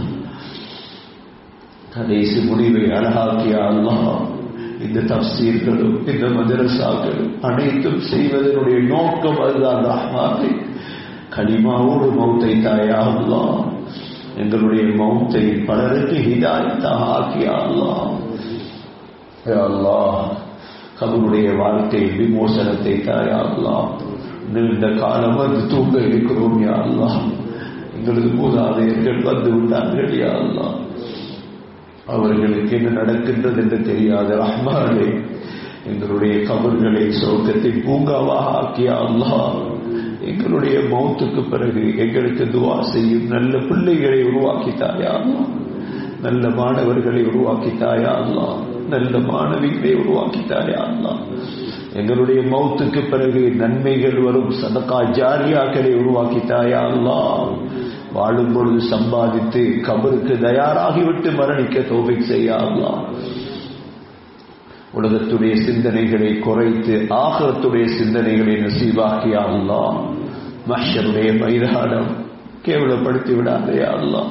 கடைசி முடிவை அழகாக்கிய அல்லா இந்த தப்சீர்களும் இந்த மதரசாக்களும் அனைத்தும் செய்வதனுடைய நோக்கம் அதுதான் ரஹ்மானை களிமாவோடு மௌத்தை தாயா அல்லா எங்களுடைய மௌத்தை பலருக்கு ஹிதாயத்தாக ஆக்கிய அல்லா அல்லாஹ் கபருடைய வாழ்க்கை விமோசனத்தை தாயாகலாம் நீண்ட காலம் வந்து தூங்க இருக்கிறோம் யா அல்லா எங்களது மூதாதையர்கள் வந்து விட்டார்கள் யா அல்லா அவர்களுக்கு என்ன நடக்கின்றது என்று தெரியாத ரஹ்மானே எங்களுடைய கபர்களை சோக்கத்தை பூங்காவாக ஆக்கிய அல்லா எங்களுடைய மௌத்துக்கு பிறகு எங்களுக்கு துவா செய்யும் நல்ல பிள்ளைகளை உருவாக்கித்தாயா அல்லா நல்ல மாணவர்களை உருவாக்கித்தாயா அல்லா நல்ல மாணவிகளை உருவாக்கித்தாயா அல்லா எங்களுடைய மௌத்துக்கு பிறகு நன்மைகள் வரும் சதக்கா ஜாரியாக்களை உருவாக்கித்தாயா அல்லா வாழும் பொழுது சம்பாதித்து கபருக்கு தயாராகிவிட்டு மரணிக்க தோபிக் செய்ய அல்லா உலகத்துடைய சிந்தனைகளை குறைத்து ஆகரத்துடைய சிந்தனைகளை நசீவாக்கிய அல்லா மஷருடைய மைதானம் கேவலப்படுத்தி விடாதே அல்லா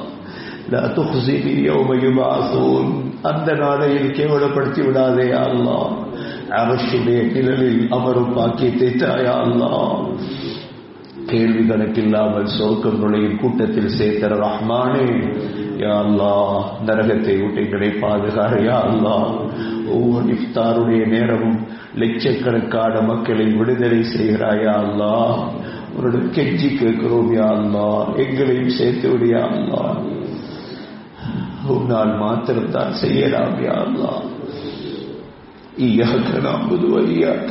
அந்த நாளையில் கேவலப்படுத்தி விடாதே அல்லா அரசுடைய நிழலில் அமரும் பாக்கியத்தை தாயா அல்லா கேள்வி கணக்கில்லாமல் சோக்கம் நுழையும் கூட்டத்தில் சேர்த்த ரஹ்மானே யா அல்லா நரகத்தை விட்டு எங்களை பாதுகார யா அல்லா ஒவ்வொரு இஃப்தாருடைய நேரமும் லட்சக்கணக்கான மக்களை விடுதலை செய்கிறாயா அல்லா உன்னுடைய கெஞ்சி கேட்கிறோம் யா அல்லா எங்களையும் சேர்த்து விடியா அல்லா உன்னால் மாத்திரம்தான் செய்யலாம் யா அல்லா ஈயாக நாம்பது வழியாக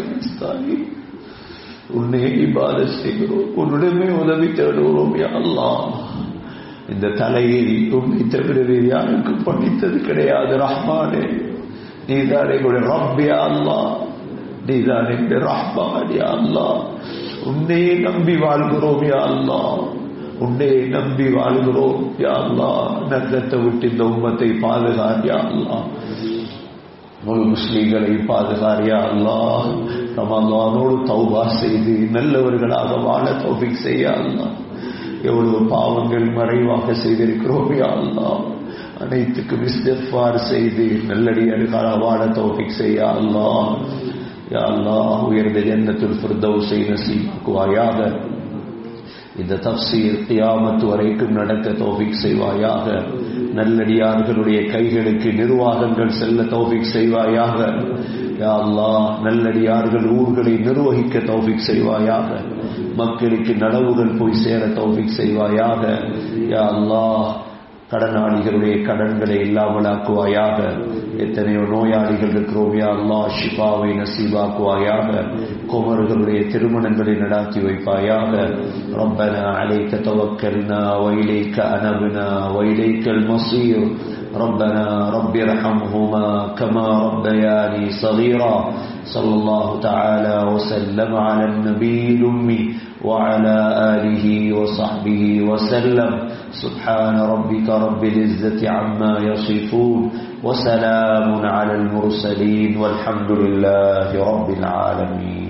உன்னை இபாத செய்கிறோம் உன்னிடமே உதவி தேடுகிறோம் யா அல்லா இந்த தலையை உன்னை தவிர வேறு யாருக்கும் படித்தது கிடையாது ரஹ்மானே நீதான் எங்களுடைய ரப்பியா அல்லா நீதான் எங்களுடைய ரஹ்மான் யா அல்லா உன்னை நம்பி வாழ்கிறோம் யா அல்லா உன்னை நம்பி வாழ்கிறோம் யா அல்லா நரகத்தை விட்டு இந்த உம்மத்தை பாதுகார் யா அல்லா முழு முஸ்லீம்களை பாதுகாரியா அல்லாஹ் ரமலானோடு தௌபா செய்து நல்லவர்களாக வாழ தௌபிக் செய்ய அல்லா எவ்வளவு பாவங்கள் மறைவாக செய்திருக்கிறோம் யா அல்லா அனைத்துக்கும் இஸ்திஃபார் செய்து நல்லடியார்களாக வாழ தௌபிக் செய்ய அல்லா யா அல்லா உயர்ந்த ஜன்னத்துல் ஃபிர்தௌஸை நசீபாக்குவாயாக இந்த தப்சீர் கியாமத்து வரைக்கும் நடக்க தௌஃபிக் செய்வாயாக நல்லடியார்களுடைய கைகளுக்கு நிர்வாகங்கள் செல்ல தௌஃபிக் செய்வாயாக யா அல்லாஹ் நல்லடியார்கள் ஊர்களை நிர்வகிக்க தௌஃபிக் செய்வாயாக மக்களுக்கு நடவுகள் போய் சேர தௌஃபிக் செய்வாயாக யா அல்லாஹ் கடனாளிகளுடைய கடன்களை இல்லாமலாக்குவாயாக எத்தனையோ நோயாளிகள் இருக்கிறோம் யா அல்லா ஷிபாவை நசீபாக்குவாயாக குமர்களுடைய திருமணங்களை நடாத்தி வைப்பாயாக ربنا عليك توكلنا وإليك أنبنا وإليك المصير ربنا رب ارحمهما كما ربياني صغيرا صلى الله تعالى وسلم على النبي الأمي وعلى آله وصحبه وسلم سبحان ربك رب العزة عما يصفون وسلام على المرسلين والحمد لله رب العالمين